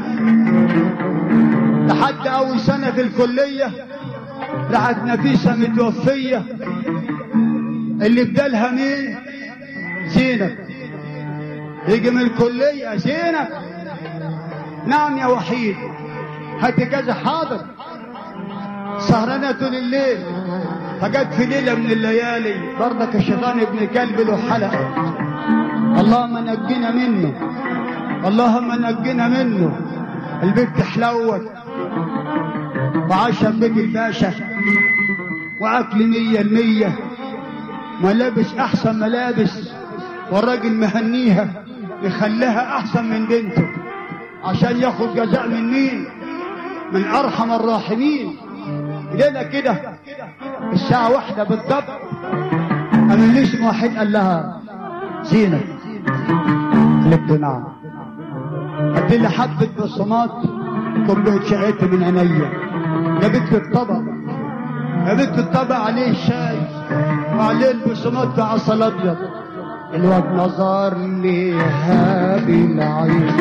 لحد اول سنه في الكليه راحت نفيسه متوفيه اللي بدالها مين زينب يجي من الكلية زينب نعم يا وحيد هات كذا حاضر سهرانة طول الليل فجت في ليلة من الليالي برضك الشيطان ابن كلب له حلقة اللهم نجينا منه اللهم نجينا منه البنت حلوت وعاش بيت الباشا واكل مية المية ملابس احسن ملابس والراجل مهنيها يخليها احسن من بنته عشان ياخد جزاء من مين من ارحم الراحمين ليلة كده الساعة واحدة بالضبط قام ليش واحد قال لها زينب قالت له نعم قالت لي حبة بصمات كله شقيت من عينيا جابت لي الطبق جابت لي الطبق عليه الشاي وعليه البصمات عسل ابيض الواد نظر ليها بالعين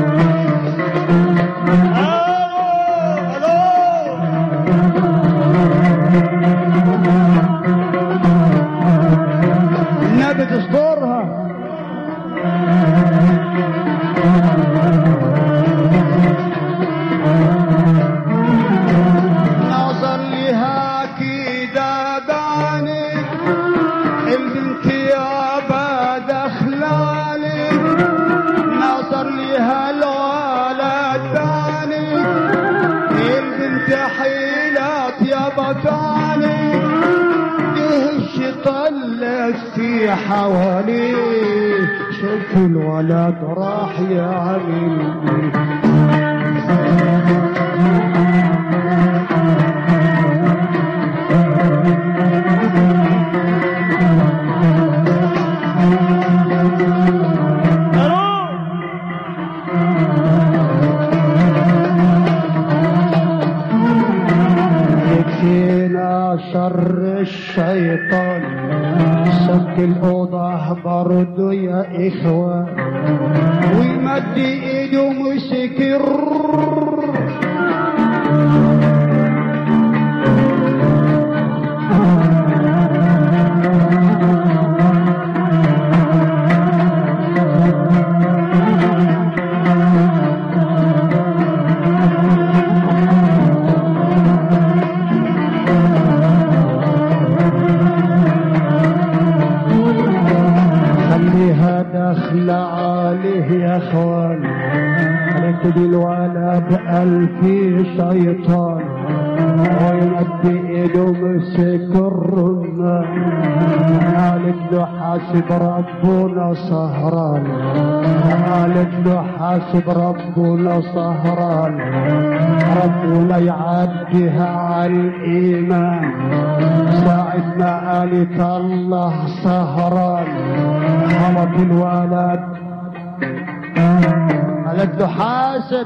النبي تسترها نظر لها كده بعينك البنت يابا دخلالك نظر لها الولد بعينك البنت حيلات يابا تعالك ايه الشيطان لف حواليه شوف الولد راح يعمل ايه يكفينا شر الشيطان سك الأوضة برضو يا إخوان ويمد إيده مسكر خليها داخلة عليه يا اخوان قالت دي الولد ألف شيطان ويمد ايده مسك الرمان قالت له حاسب ربنا سهران قالت له حاسب ربنا سهران ربنا يعديها على الايمان ساعة ما قالت الله سهران خلط الولد قالت له حاسب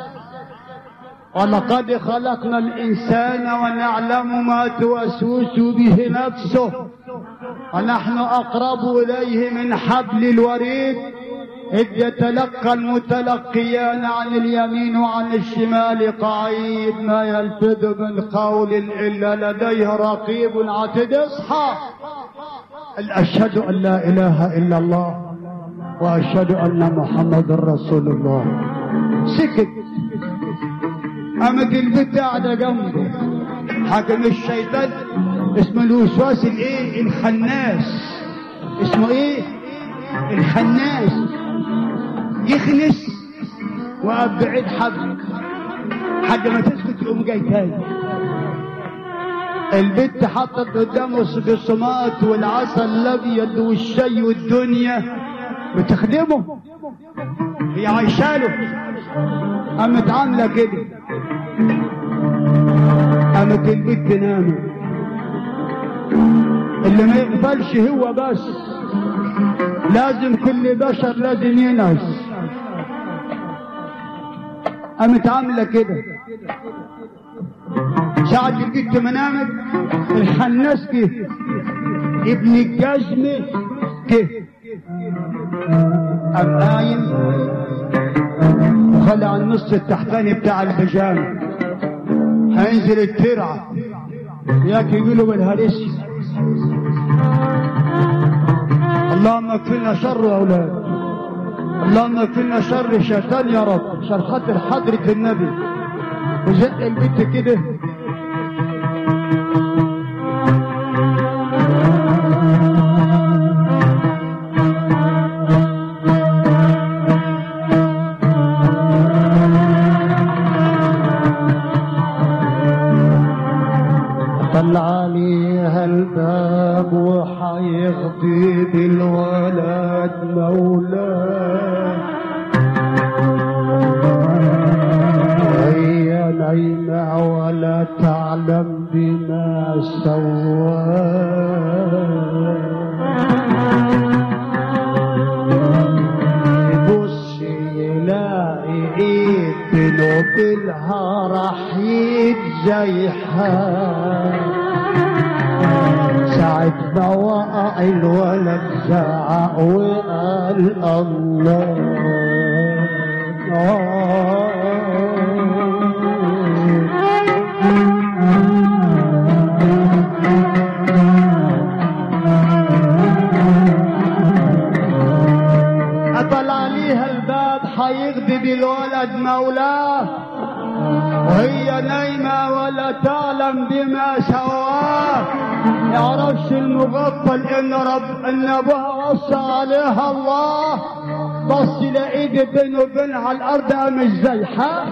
ولقد خلقنا الإنسان ونعلم ما توسوس به نفسه ونحن أقرب إليه من حبل الوريد إذ يتلقى المتلقيان عن اليمين وعن الشمال قعيد ما يلفظ من قول إلا لديه رقيب عتيد اصحى أشهد أن لا إله إلا الله وأشهد أن محمد رسول الله سكت قامت البت قاعدة جنبه حاكم الشيطان اسمه الوسواس الايه الخناس اسمه ايه الخناس يخنس وقف بعيد حبل حد ما تسكت يقوم جاي تاني البت حطت قدامه الصمات والعسل الابيض والشاي والدنيا بتخدمه هي عايشاله قامت عامله كده قامت البت نامت اللي ما يقبلش هو بس لازم كل بشر لازم ينعس قامت عامله كده ساعة البت ما نامت الحناس كده ابن الجزمة كده قام قايم وخلع النص التحتاني بتاع البيجامه هينزل الترعه ياك يقولوا بالهرس اللهم اكفنا شر يا اولاد اللهم اكفنا شر الشيطان يا رب عشان خاطر حضرة النبي وزق البيت كده طلع عليها الباب وحيغضي بالولد مولاه هي نايمة ولا تعلم بما سواه يبص يلاقي ايد بينه وبينها راح يتزيحها ساعة ما وقع الولد زعق وقال الله قفل عليها الباب حيغضب الولد مولاه وهي نايمة ولا تعلم بما سواه يعرفش المغفل ان رب ان ابوها وصى عليها الله بص لقيت بينه وبينها على الارض قام الزيحة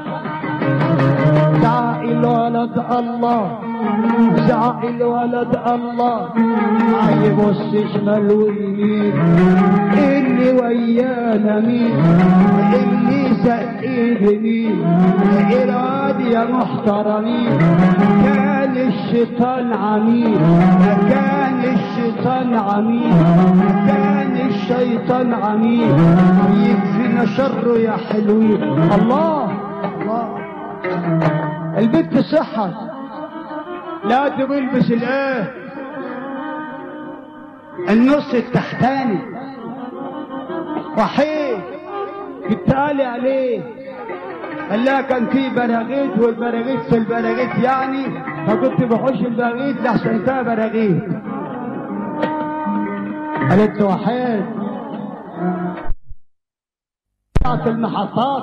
زعق الولد الله زعق الولد الله عيبص شمال ويمين اللي ويانا مين اللي سقيد مين إراد يا محترمين كان الشيطان عميل كان الشيطان عميل كان الشيطان عميل يكفينا شره يا حلوين الله الله البنت صحت لا تلبس الايه النص التحتاني وحيد بالتالي عليه قال لها كان في براغيث والبراغيث في البراغيث يعني فكنت بخش البراغيث لحسن فيها براغيث قالت له وحيد بتاعت المحطات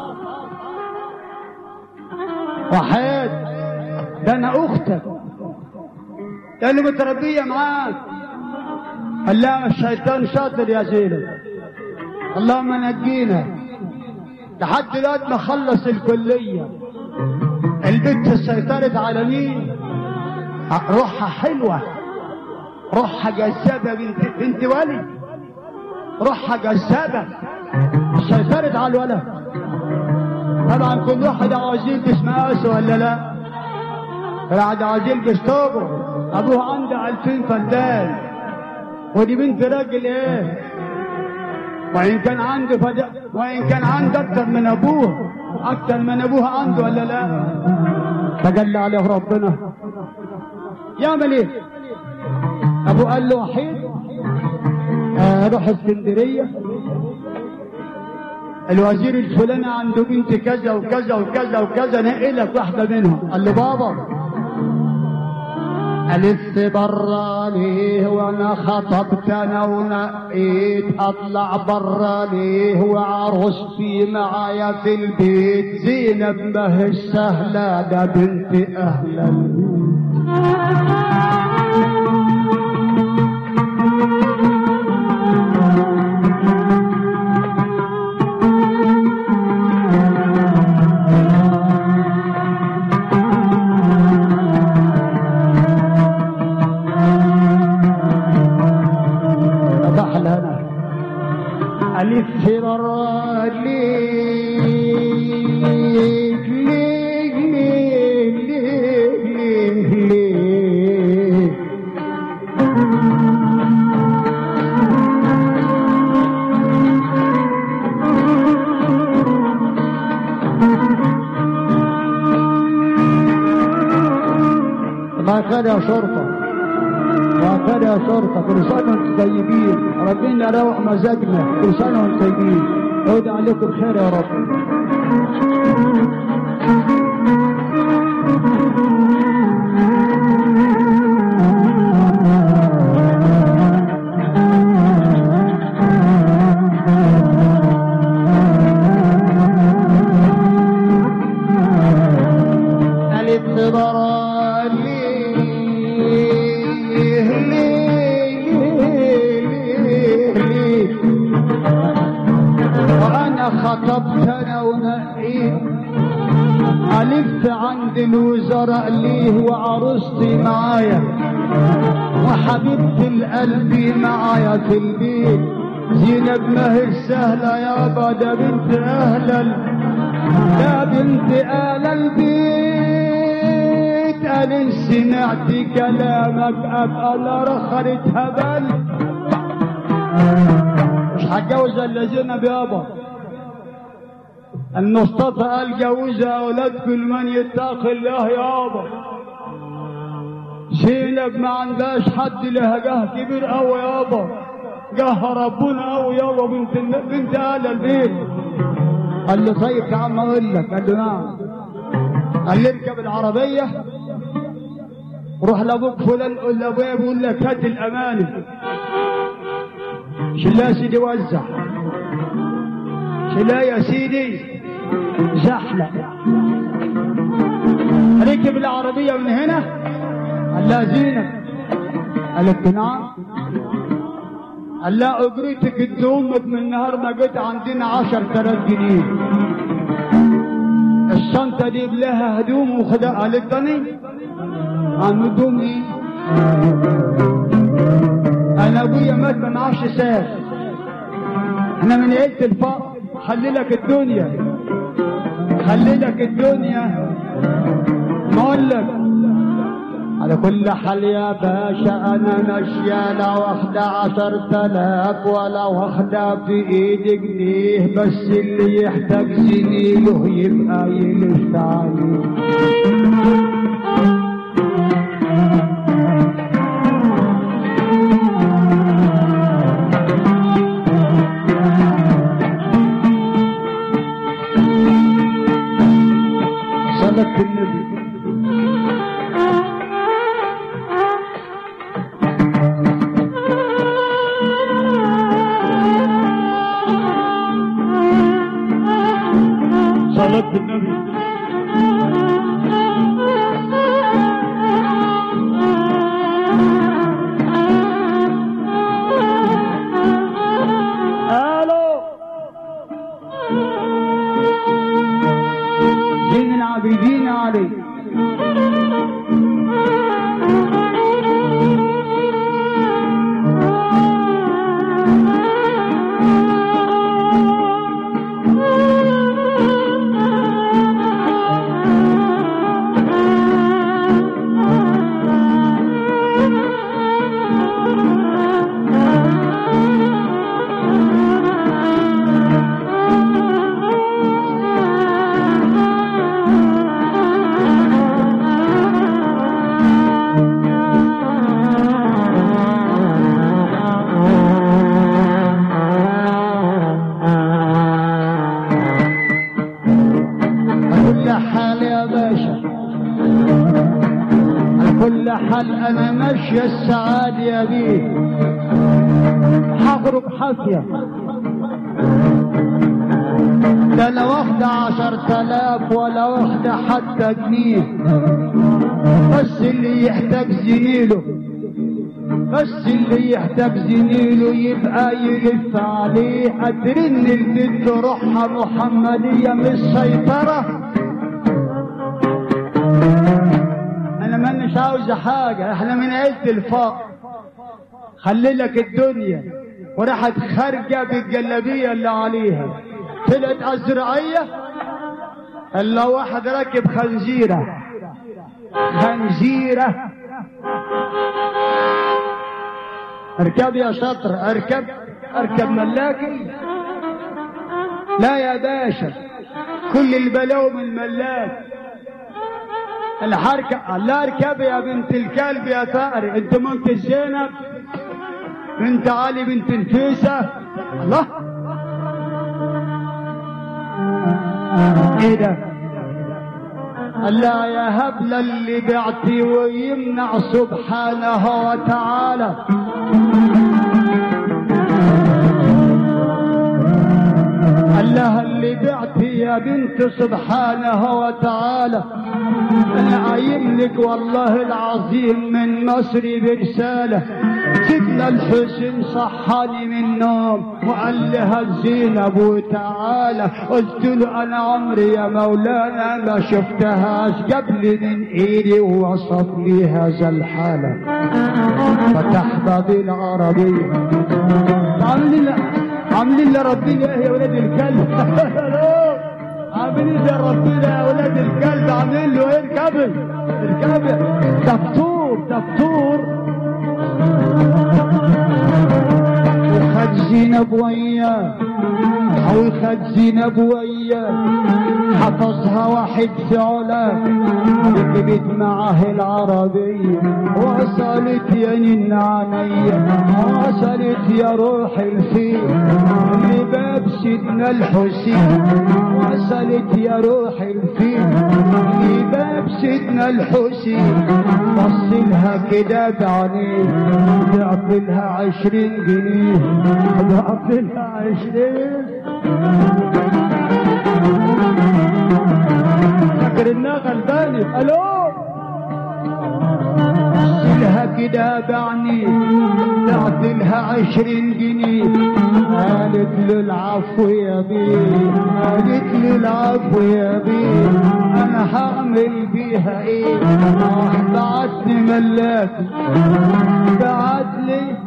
وحيد ده انا اختك ده اللي متربيه معاك قال لها الشيطان شاطر يا زينب اللهم نجينا لحد دلوقتي ما خلص الكليه البنت سيطرت على مين روحها حلوه روحها جذابه بنت بنت ولي روحها جذابه سيطرت على الولد طبعا كل واحد عاوز يلبس مقاسه ولا لا واحد عاوز يلبس ثوبه ابوه عنده 2000 فدان ودي بنت راجل ايه وان كان عنده فد... وان كان عنده اكتر من ابوه اكتر من ابوه عنده ولا لا تجلى عليه ربنا يعمل ايه ابوه قال له وحيد آه روح اسكندريه الوزير الفلاني عنده بنت كذا وكذا وكذا وكذا نقلك واحده منهم قال له بابا ألف برا ليه وانا خطبت انا ونقيت اطلع برا ليه وعروستي معايا في البيت زينب ما هي سهلة ده بنت اهل البيت بحل انا الف برا ليك ليك ليك ليك ليك ليك ما كان يا شرطه وهكذا يا شرطة كل سنة وانتم طيبين ربنا روح مزاجنا كل سنة وانتم طيبين عود عليكم خير يا رب ألف برا ليه ليه ليه ليه وأنا خطبت أنا ونقيت ألف عند الوزراء ليه وعروستي معايا وحبيبة القلب معايا في البيت زينب ما هي سهلة يابا ده بنت أهل ال- ده بنت أهل البيت أنا سمعت كلامك أبقى لا رخرت هبل مش هتجوز الا زينب يابا المصطفى قال جوزها اولاد كل من يتقي الله يابا زينب ما عندهاش حد لها جاه كبير قوي يابا جاه ربنا قوي يابا بنت الن- بنت اهل البيت قال له طيب يا عم اقول لك قال له نعم قال لي اركب العربيه روح لابوك فلان قول لابويا بيقول لك هات الامانه شلا يا سيدي وزع شلا يا سيدي زحلة ركب العربية من هنا قال لها زينب قالت له نعم قال لها اجرتك ادي امك من النهار ما جيت عندنا عشر تلاف جنيه الشنطة دي لها هدوم وخدها قالت تاني عن هدوم ايه انا ابويا مات ما معاش ساس احنا من عيله الفقر خلي لك الدنيا خلي لك الدنيا ما اقول لك على كل حال يا باشا انا ماشيه لا واخده عشر تلاف ولا واخده في ايدي جنيه بس اللي يحتاج زميله يبقى يلف عليه صلاة النبي صلاة النبي الو زين العابدين عليه على كل حال يا باشا على كل حال انا ماشي السعادة يا بيه هخرج حافية ده لا واخدة عشر تلاف ولا واخدة حتى جنيه بس اللي يحتاج زميله بس اللي يحتاج زميله يبقى يلف عليه اترن البنت روحها محمدية مش سيطرة انا مانيش عاوز حاجة احنا من عيلة الفقر خلي لك الدنيا وراحت خارجة بالجلابية اللي عليها طلعت أزرعية الا واحد راكب خنزيرة خنزيرة اركب يا شطر اركب اركب ملاكي لا يا باشا كل البلاوي من الملاك الحركة لا اركب يا بنت الكلب يا ثأري انت بنت زينب بنت علي بنت نفيسة الله ايه ده الله يا هبل اللي بعتي ويمنع سبحانه وتعالى الله اللي بعتي يا بنت سبحانه وتعالى انا قايم لك والله العظيم من مصر برسالة سيدنا الحسين صحاني من النوم وقال لها زينب وتعالى قلت له انا عمري يا مولانا ما شفتهاش قبل من ايدي ووصف لي هذا الحالة فتح باب العربية عاملين عاملين لربنا ايه يا ولاد الكلب عاملين زي ربنا يا ولاد الكلب عاملين له ايه اركبي اركبي دكتور دكتور وخد زينب وياه او خد زينب وياه حفظها واحد في علاه ركبت معاه العربية وصلت يا نين عينيا وصلت يا روح الفيل لباب سيدنا الحسين وصلت يا روح الفيل لباب سيدنا الحسين بصلها كده بعينيه ضعف لها عشرين جنيه ضعف لها عشرين فاكر انها غلبانه الو لها كده بعني بعت لها عشرين جنيه قالت له العفو يا بيه قالت له العفو يا بيه انا هعمل بيها ايه آه، بعت لي ملاكي بعت لي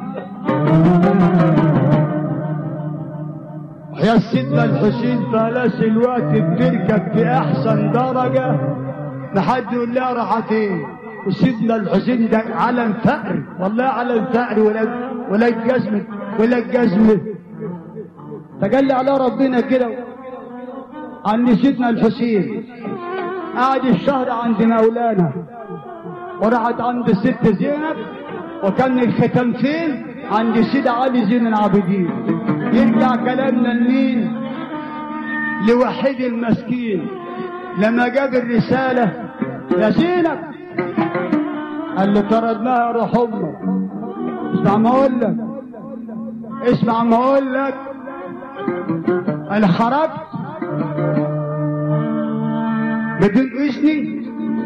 يا سيدنا الحسين بلاش الوقت بتركب في احسن درجة لحد يقول لها راحت ايه وسيدنا الحسين ده علم فقر والله علم فقر ولا ولا الجزمة ولا الجزمة تجلى على ربنا كده عند سيدنا الحسين قعد الشهر عند مولانا وراحت عند الست زينب وكان الختم فين عند سيد علي زين العابدين يرجع كلامنا لمين لوحيد المسكين لما جاب الرسالة يا زينب قال له طردناها يا روح امك اسمع ما اقول لك اسمع ما اقول لك انا خرجت بدون اذني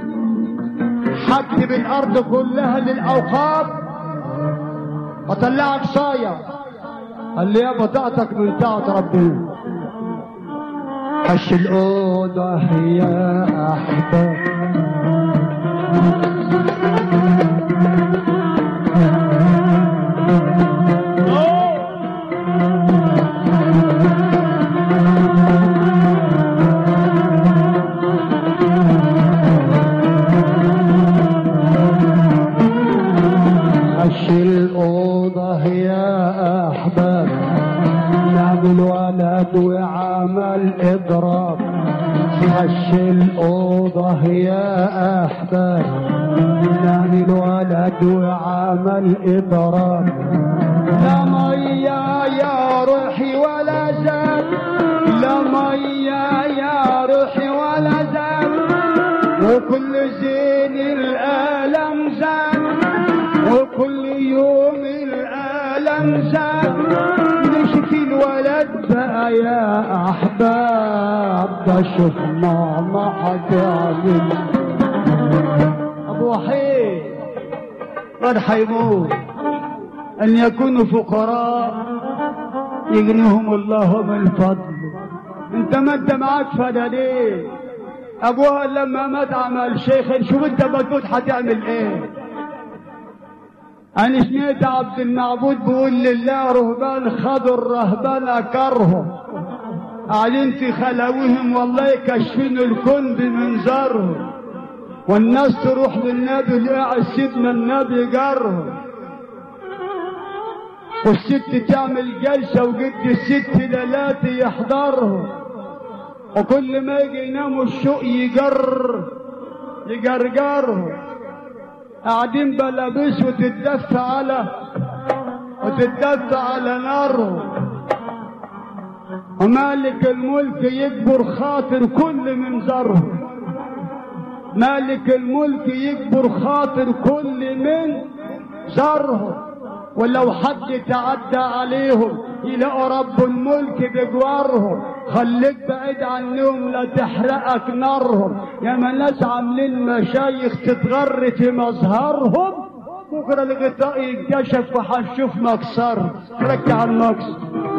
هكتب الارض كلها للاوقاف واطلعك صايع قال لي يا بطاقتك من طاعة ربنا خش الأوضة يا أحباب خش الأوضة يا أحباب نعمل ولد وعمل إضراب خش الأوضة يا أحباب نعمل ولد وعمل إضراب لا مية يا روحي ولا زاد لا مية يا روحي ولا زاد وكل زين الألم زاد وكل يوم الألم زاد نشكي الولد بقى يا أحباب ده شوف ماما هتعمل أبو وحيد قد حيموت أن يكونوا فقراء يغنيهم الله من فضله انت ما انت معاك فدا ليه ابوها لما مات عمل شيخ شوف انت بتموت هتعمل ايه انا سمعت عبد المعبود بيقول لله رهبان خدوا الرهبان كرهم قاعدين في خلاويهم والله يكشفين الكون بمنظرهم والناس تروح للنبي اللي سيدنا النبي جرهم والست تعمل جلسة وجد الست ليلات يحضرهم وكل ما يجي يناموا الشوق يجر يجرجرهم قاعدين بلابس وتتدفى على وتتدفى على نارهم ومالك الملك يكبر خاطر كل منظرهم مالك الملك يكبر خاطر كل من زرهم ولو حد تعدى عليهم يلاقوا رب الملك بجوارهم خليك بعيد عنهم لا تحرقك نارهم يا ما ناس عاملين مشايخ تتغر في مظهرهم بكره الغطاء ينكشف وهنشوف مكسر رجع المكسر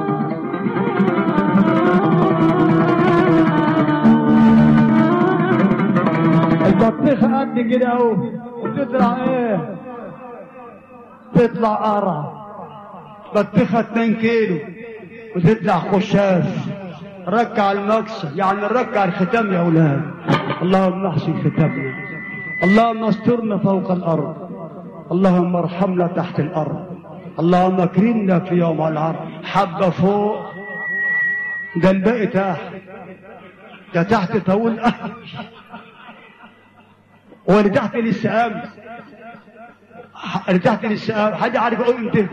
البطيخة قد كده اهو وتطلع ايه تطلع قرع بطيخة 2 كيلو وتطلع خشاف ركع المكسر يعني ركع الختام يا اولاد اللهم احسن ختامنا اللهم استرنا فوق الارض اللهم ارحمنا تحت الارض اللهم اكرمنا في يوم العرض حبه فوق ده الباقي تحت ده تحت طول واللي تحت لسه امس اللي تحت لسه امس حد عارف اقول امتى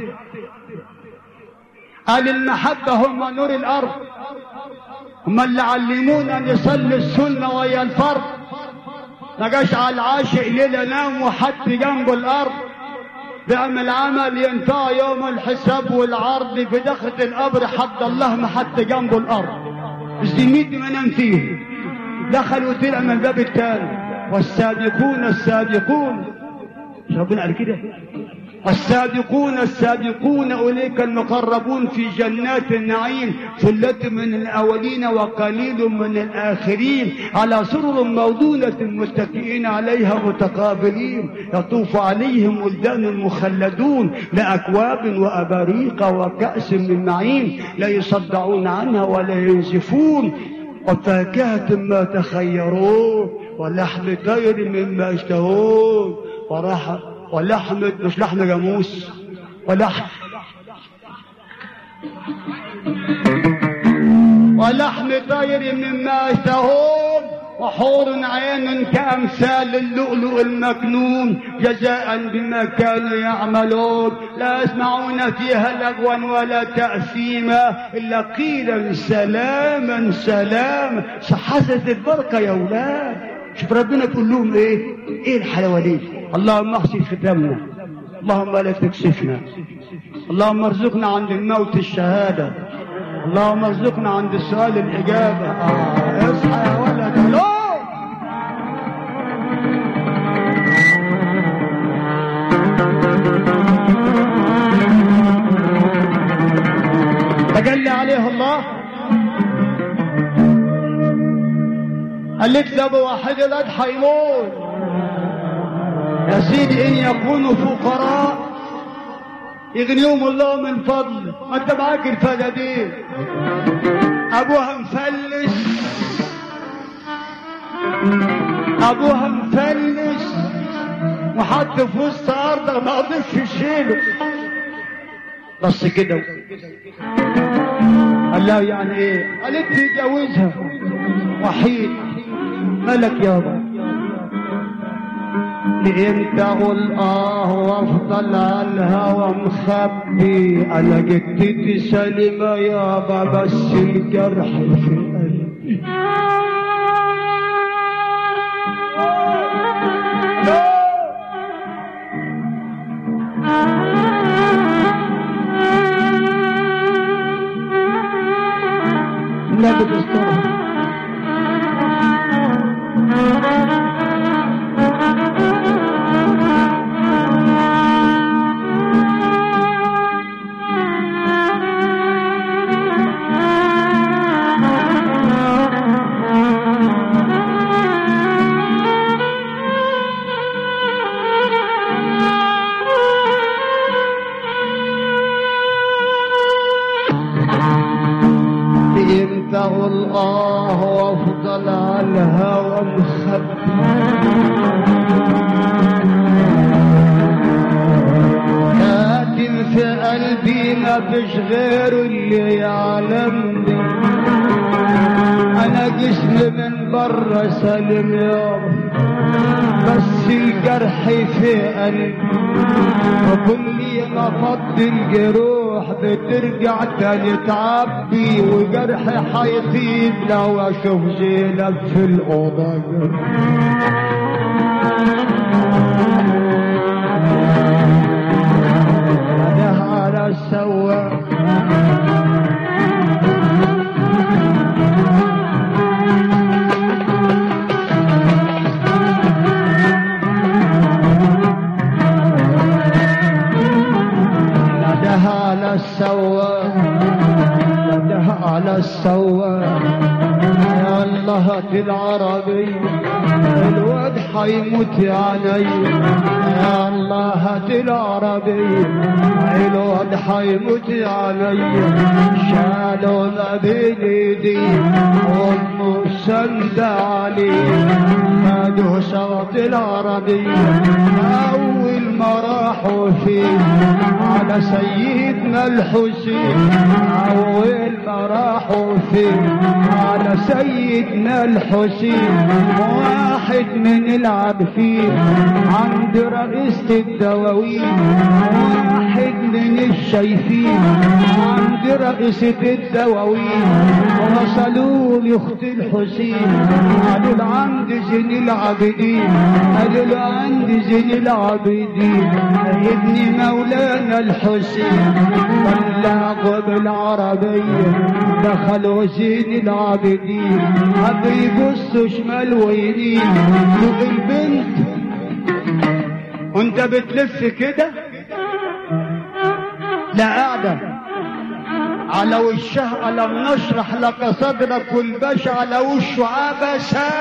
قال المحبة هم نور الأرض هم اللي علمونا نصلي السنة ويا الفرض ما جاش على العاشق ليلة نام وحط جنبه الأرض بيعمل عمل ينفع يوم الحساب والعرض في دخلة القبر حد الله ما حط جنبه الأرض مش دي ميت ما نام فيه دخل وطلع من الباب التاني والسابقون السابقون مش ربنا قال كده السابقون السابقون أولئك المقربون في جنات النعيم ثلة من الأولين وقليل من الآخرين على سرر موضونة متكئين عليها متقابلين يطوف عليهم ولدان مخلدون لأكواب وأباريق وكأس من معين لا يصدعون عنها ولا ينزفون وفاكهة ما تخيرون ولحم طير مما يشتهون وراح ولحم مش لحم جاموس ولحم ولحم طير مما يشتهون وحور عين كأمثال اللؤلؤ المكنون جزاء بما كانوا يعملون لا يسمعون فيها لغوا ولا تأثيما إلا قيلا سلاما سلاما حسنت البركة يا أولاد شوف ربنا تقول لهم ايه ايه الحلاوه دي اللهم احسن ختامنا اللهم لا تكسفنا اللهم ارزقنا عند الموت الشهاده اللهم ارزقنا عند السؤال الاجابه آه اصحى يا ولد الو تجلى عليه الله قال لك ده واحد الاد هيموت يا سيدي ان يكونوا فقراء يغنيهم الله من فضله ما انت معاك الفدادين ابوها مفلس ابوها مفلس وحط في وسط ارضه ما قدرش يشيله بس كده قال لها يعني ايه قالت لي جوزها وحيد ملك يابا لامتى اقول اه وافضل على الهوى مخبي انا جدتي سليمه يابا بس الجرح في قلبي لا بتسترها امتى الله وافضل على الهوى مخبي كاتم في قلبي ما فيش غيره اللي يعلمني انا جسمي من بره سالم يابا بس الجرح في قلبي وكل ما فض الجروح بترجع تاني تعبي وجرحي حيطيب لو اشوف زينب في الاوضه انا على السواق العربية الواد حيموت علي يا الله هات العربية الواد حيموت علي شالوا ما بين ايدي امه سند عليه خدوا صوت العربية اول ما راحوا فيه على سيدنا الحسين اول ما راحوا فيه على سيدنا الحسين واحد من العارفين عند رئيسة الدواوين واحد من الشايفين عند رئيسة الدواوين وصلوا لاخت الحسين قالوا له عند زين العابدين قالوا له عند زين العابدين ابن مولانا الحسين بلغوا بالعربية دخلوا زين العابدين حبوا يبصوا شمال ويمين شوف البنت وانت بتلف كده لا قاعدة على وشها ألم نشرح لك صدرك والباش على وشه عبسا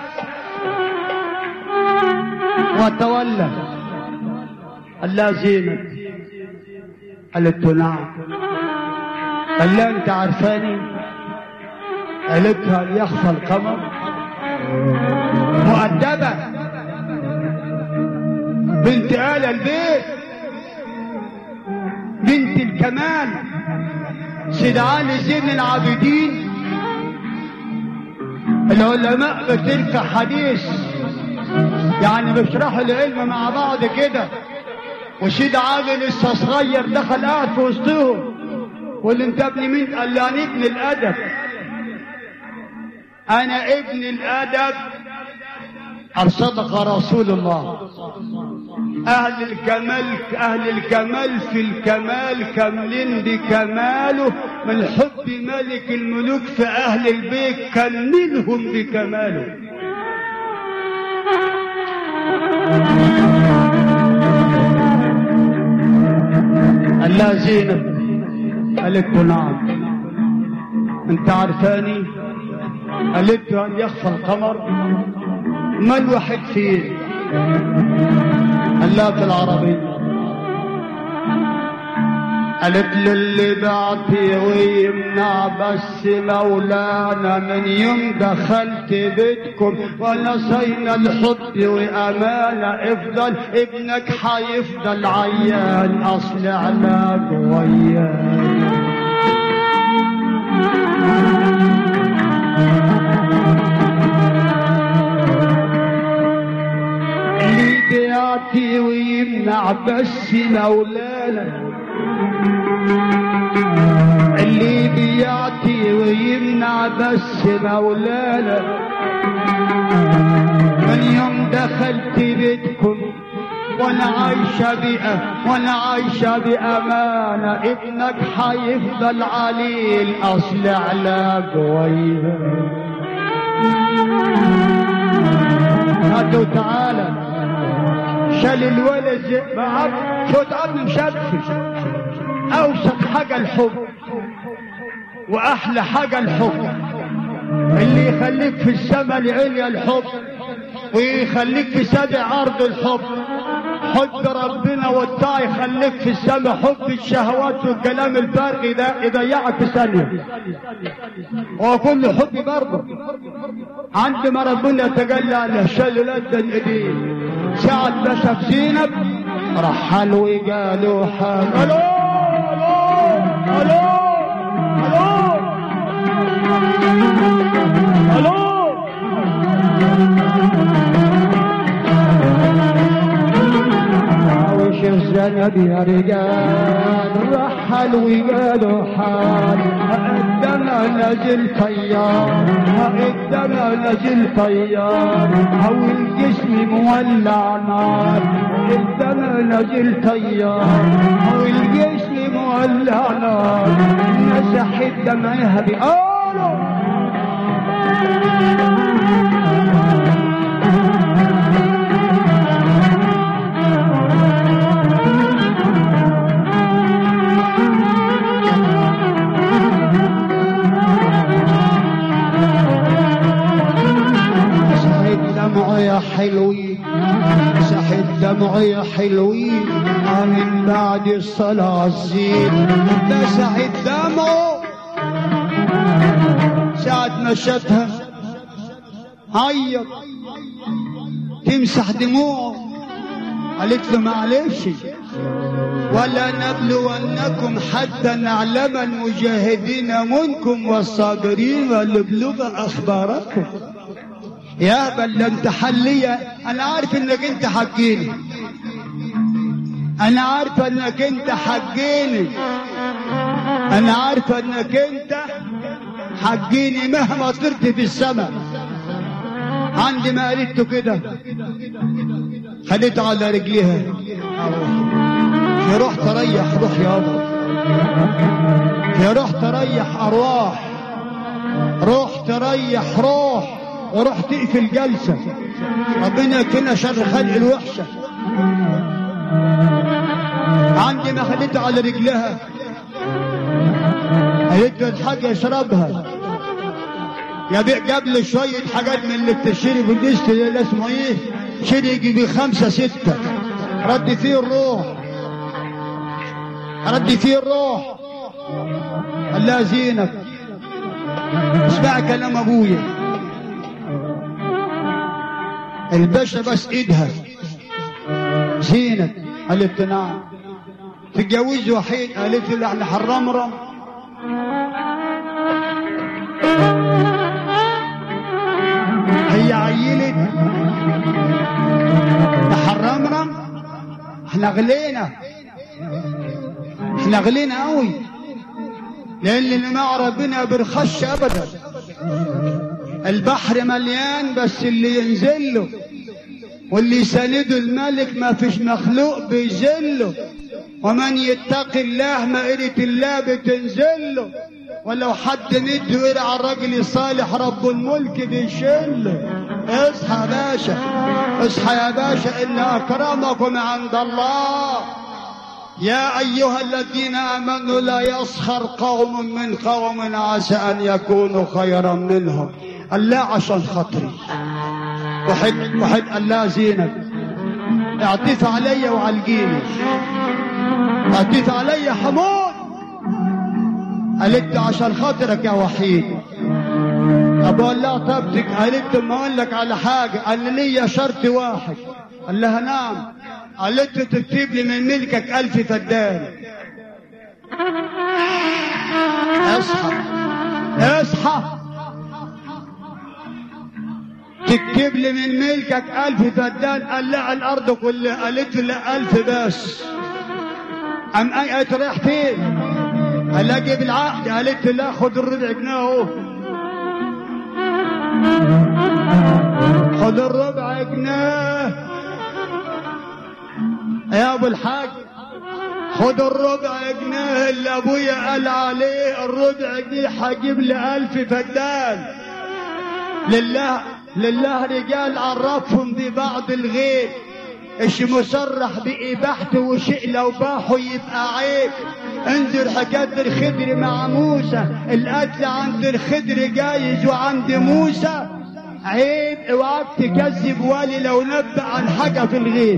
وتولى قال لها زينب قالت له نعم قال لها انت عارفاني قالت له هل يخفى القمر مؤدبة بنت آل البيت بنت الكمال سيد علي زين العابدين العلماء بتلك حديث يعني بيشرحوا العلم مع بعض كده وسيد علي لسه صغير دخل قاعد في وسطهم واللي انت ابن مين قال لي انا ابن الادب انا ابن الادب قال صدق رسول الله اهل الكمال اهل الكمال في الكمال كاملين بكماله من حب ملك الملوك في اهل البيت كملهم بكماله قال لها زينب قالت له نعم انت عارفاني قالت له هل يخفى القمر ما الواحد فيه قال لها في العربية قالت له اللي بعتي ويمنع بس مولانا من يوم دخلت بيتكم وانا صينا الحب وامانه افضل ابنك حيفضل عيان اصل علاج وياك اللي بيعطي ويمنع بس مولانا اللي بيعطي ويمنع بس مولانا من يوم دخلت بيتكم وانا عايشة بأ وانا عايشة بأمانة ابنك حيفضل عليه الأصل علاج وياه هاتوا تعالى شال الولد معك شوت ابن مشفش اوسط حاجة الحب واحلى حاجة الحب اللي يخليك في السماء العليا الحب ويخليك في سبع ارض الحب حب ربنا والطاعة يخليك في السماء حب الشهوات والكلام الفارغ ده يضيعك في ثانية وكل حب برضه عندما ربنا تجلى على الشلالات الايدين ساعة ما شاف زينب رحل وقالوا حال الو الو الو الو وش الزنب يا رجال رحل وقالوا حال الدم نزل طيار الدم نزل طيار او الجسم مولع نار الدم نزل طيار او الجسم مولع نار مسح دمعها بقوله دمعي حلوين من بعد الصلاة الزين مسحت دمعه ساعة ما شافها عيط تمسح دموعه قالت له معلش ولا نبلونكم حتى نعلم المجاهدين منكم والصابرين ونبلغ اخباركم يا بل انت حلية انا عارف انك انت حجيني انا عارف انك انت حجيني انا عارف انك انت حجيني مهما طرت في السماء عندي ما قالته كده خليته على رجليها يا روح تريح روح يابا يا روح تريح ارواح روح تريح روح وروح تقفل جلسة ربنا يكفينا شر خلق الوحشة عندي ما خليته على رجلها قالت له الحاجة يشربها يا بيع جاب لي شوية حاجات من اللي بتشتري في الديست اللي اسمه ايه شري يجي خمسة ستة رد فيه الروح رد فيه الروح قال لها زينب اسمع كلام ابويا الباشا بس ايدها زينب قالت نعم تتجوز وحيد قالت له احنا حرمرم هي عيلت حرمرم احنا غلينا احنا غلينا قوي لان اللي مع ربنا برخش ابدا البحر مليان بس اللي ينزل له واللي يسانده الملك ما فيش مخلوق بيذله ومن يتقي الله مائرة الله بتنزل له ولو حد مد وقع الراجل الصالح رب الملك بيشله اصحى يا باشا اصحى يا باشا ان اكرمكم عند الله يا ايها الذين امنوا لا يسخر قوم من قوم عسى ان يكونوا خيرا منهم الله عشان خاطري وحد وحد الله زينب اعطف علي وعلقيني اعطف علي حمود قالت له عشان خاطرك يا وحيد ابو الله طبتك قالت له ما اقول لك على حاجه قال لي ليا شرط واحد قال لها نعم قالت له تكتب لي من ملكك ألف فدان اصحى اصحى تكتب لي من ملكك ألف فدان قال لا الأرض كلها قالت له لا ألف بس أم أي رايح فين؟ قال لها جيب العقد قالت له لا خد الربع جنيه اهو خد الربع جنيه يا ابو الحاج خد الربع جنيه اللي ابويا قال عليه الربع جنيه هجيب لي الف فدان لله لله رجال عرفهم ببعض الغيب ايش مصرح بإباحته وشيء لو باحوا يبقى عيب انظر حكاية الخدر مع موسى القتل عند الخدر جايز وعند موسى عيب اوعاك تكذب والي لو نبأ عن حاجة في الغيب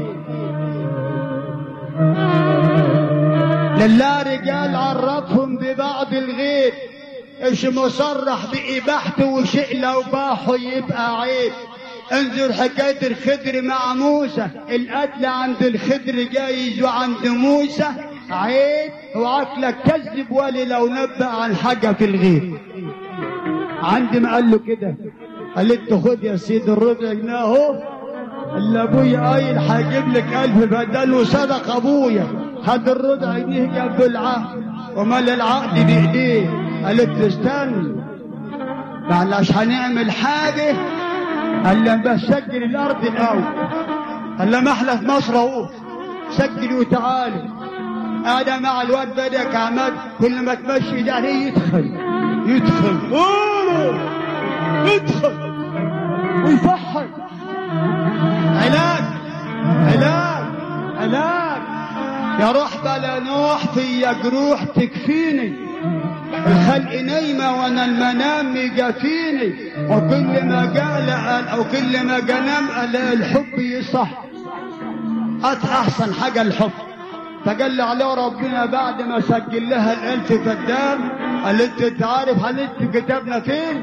لله رجال عرفهم ببعض الغيب ايش مصرح بإباحته وشيء لو باحوا يبقى عيب انظر حكاية الخدر مع موسى القتل عند الخدر جايز وعند موسى عيب وعقلك كذب ولي لو نبأ عن حاجة في الغيب عندي ما قال له كده قالت له خد يا سيدي الربع جنيه اهو اللي ابويا قايل هجيب لك الف بدل وصدق ابويا خد الربع جنيه جاب العقد ومال العقد بايديه قالت له استنى معلش هنعمل حاجه قال لها بس سجل الارض الاول قال لها ما احلى في مصر اهو سجل وتعالى انا مع الواد بدك عماد كل ما تمشي ده يدخل يدخل قولوا يدخل ويفحر علاج علاج علاج يا روح بلا نوح في جروح تكفيني الخلق نايمة وانا المنام يجافيني وكل ما قال او كل ما جنام الاقي الحب يصح أت أحسن حاجة الحب فقال لي عليه ربنا بعد ما سجل لها الألف فدام قال لي انت عارف هنكتب كتابنا فين؟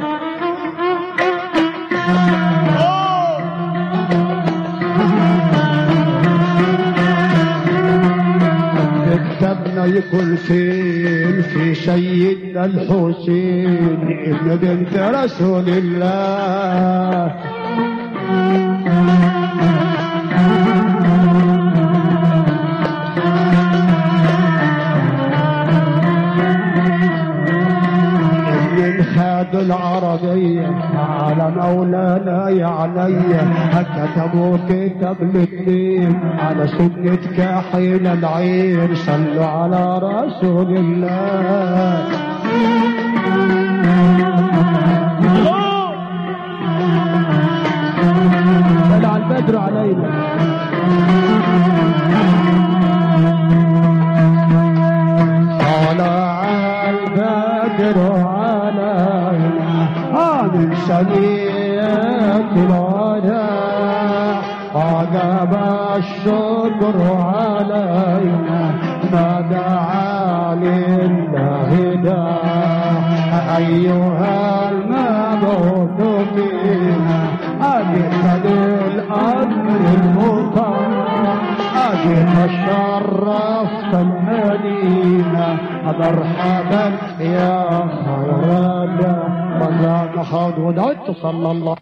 كتابنا يكون فين في سيدنا الحسين ابن بنت رسول الله من خاد العربية على مولانا يا علي كتبوا كتاب الاثنين على سنة كحيل العين صلوا على رسول الله طلع البدر علينا طلع البدر علينا من سنية العلا وجب الشكر علينا ما دعا لله داع أيها المبعوث فينا أجد الأمر المطاع أجد شرفت المدينة مرحبا يا خير الله من حضرت صلى الله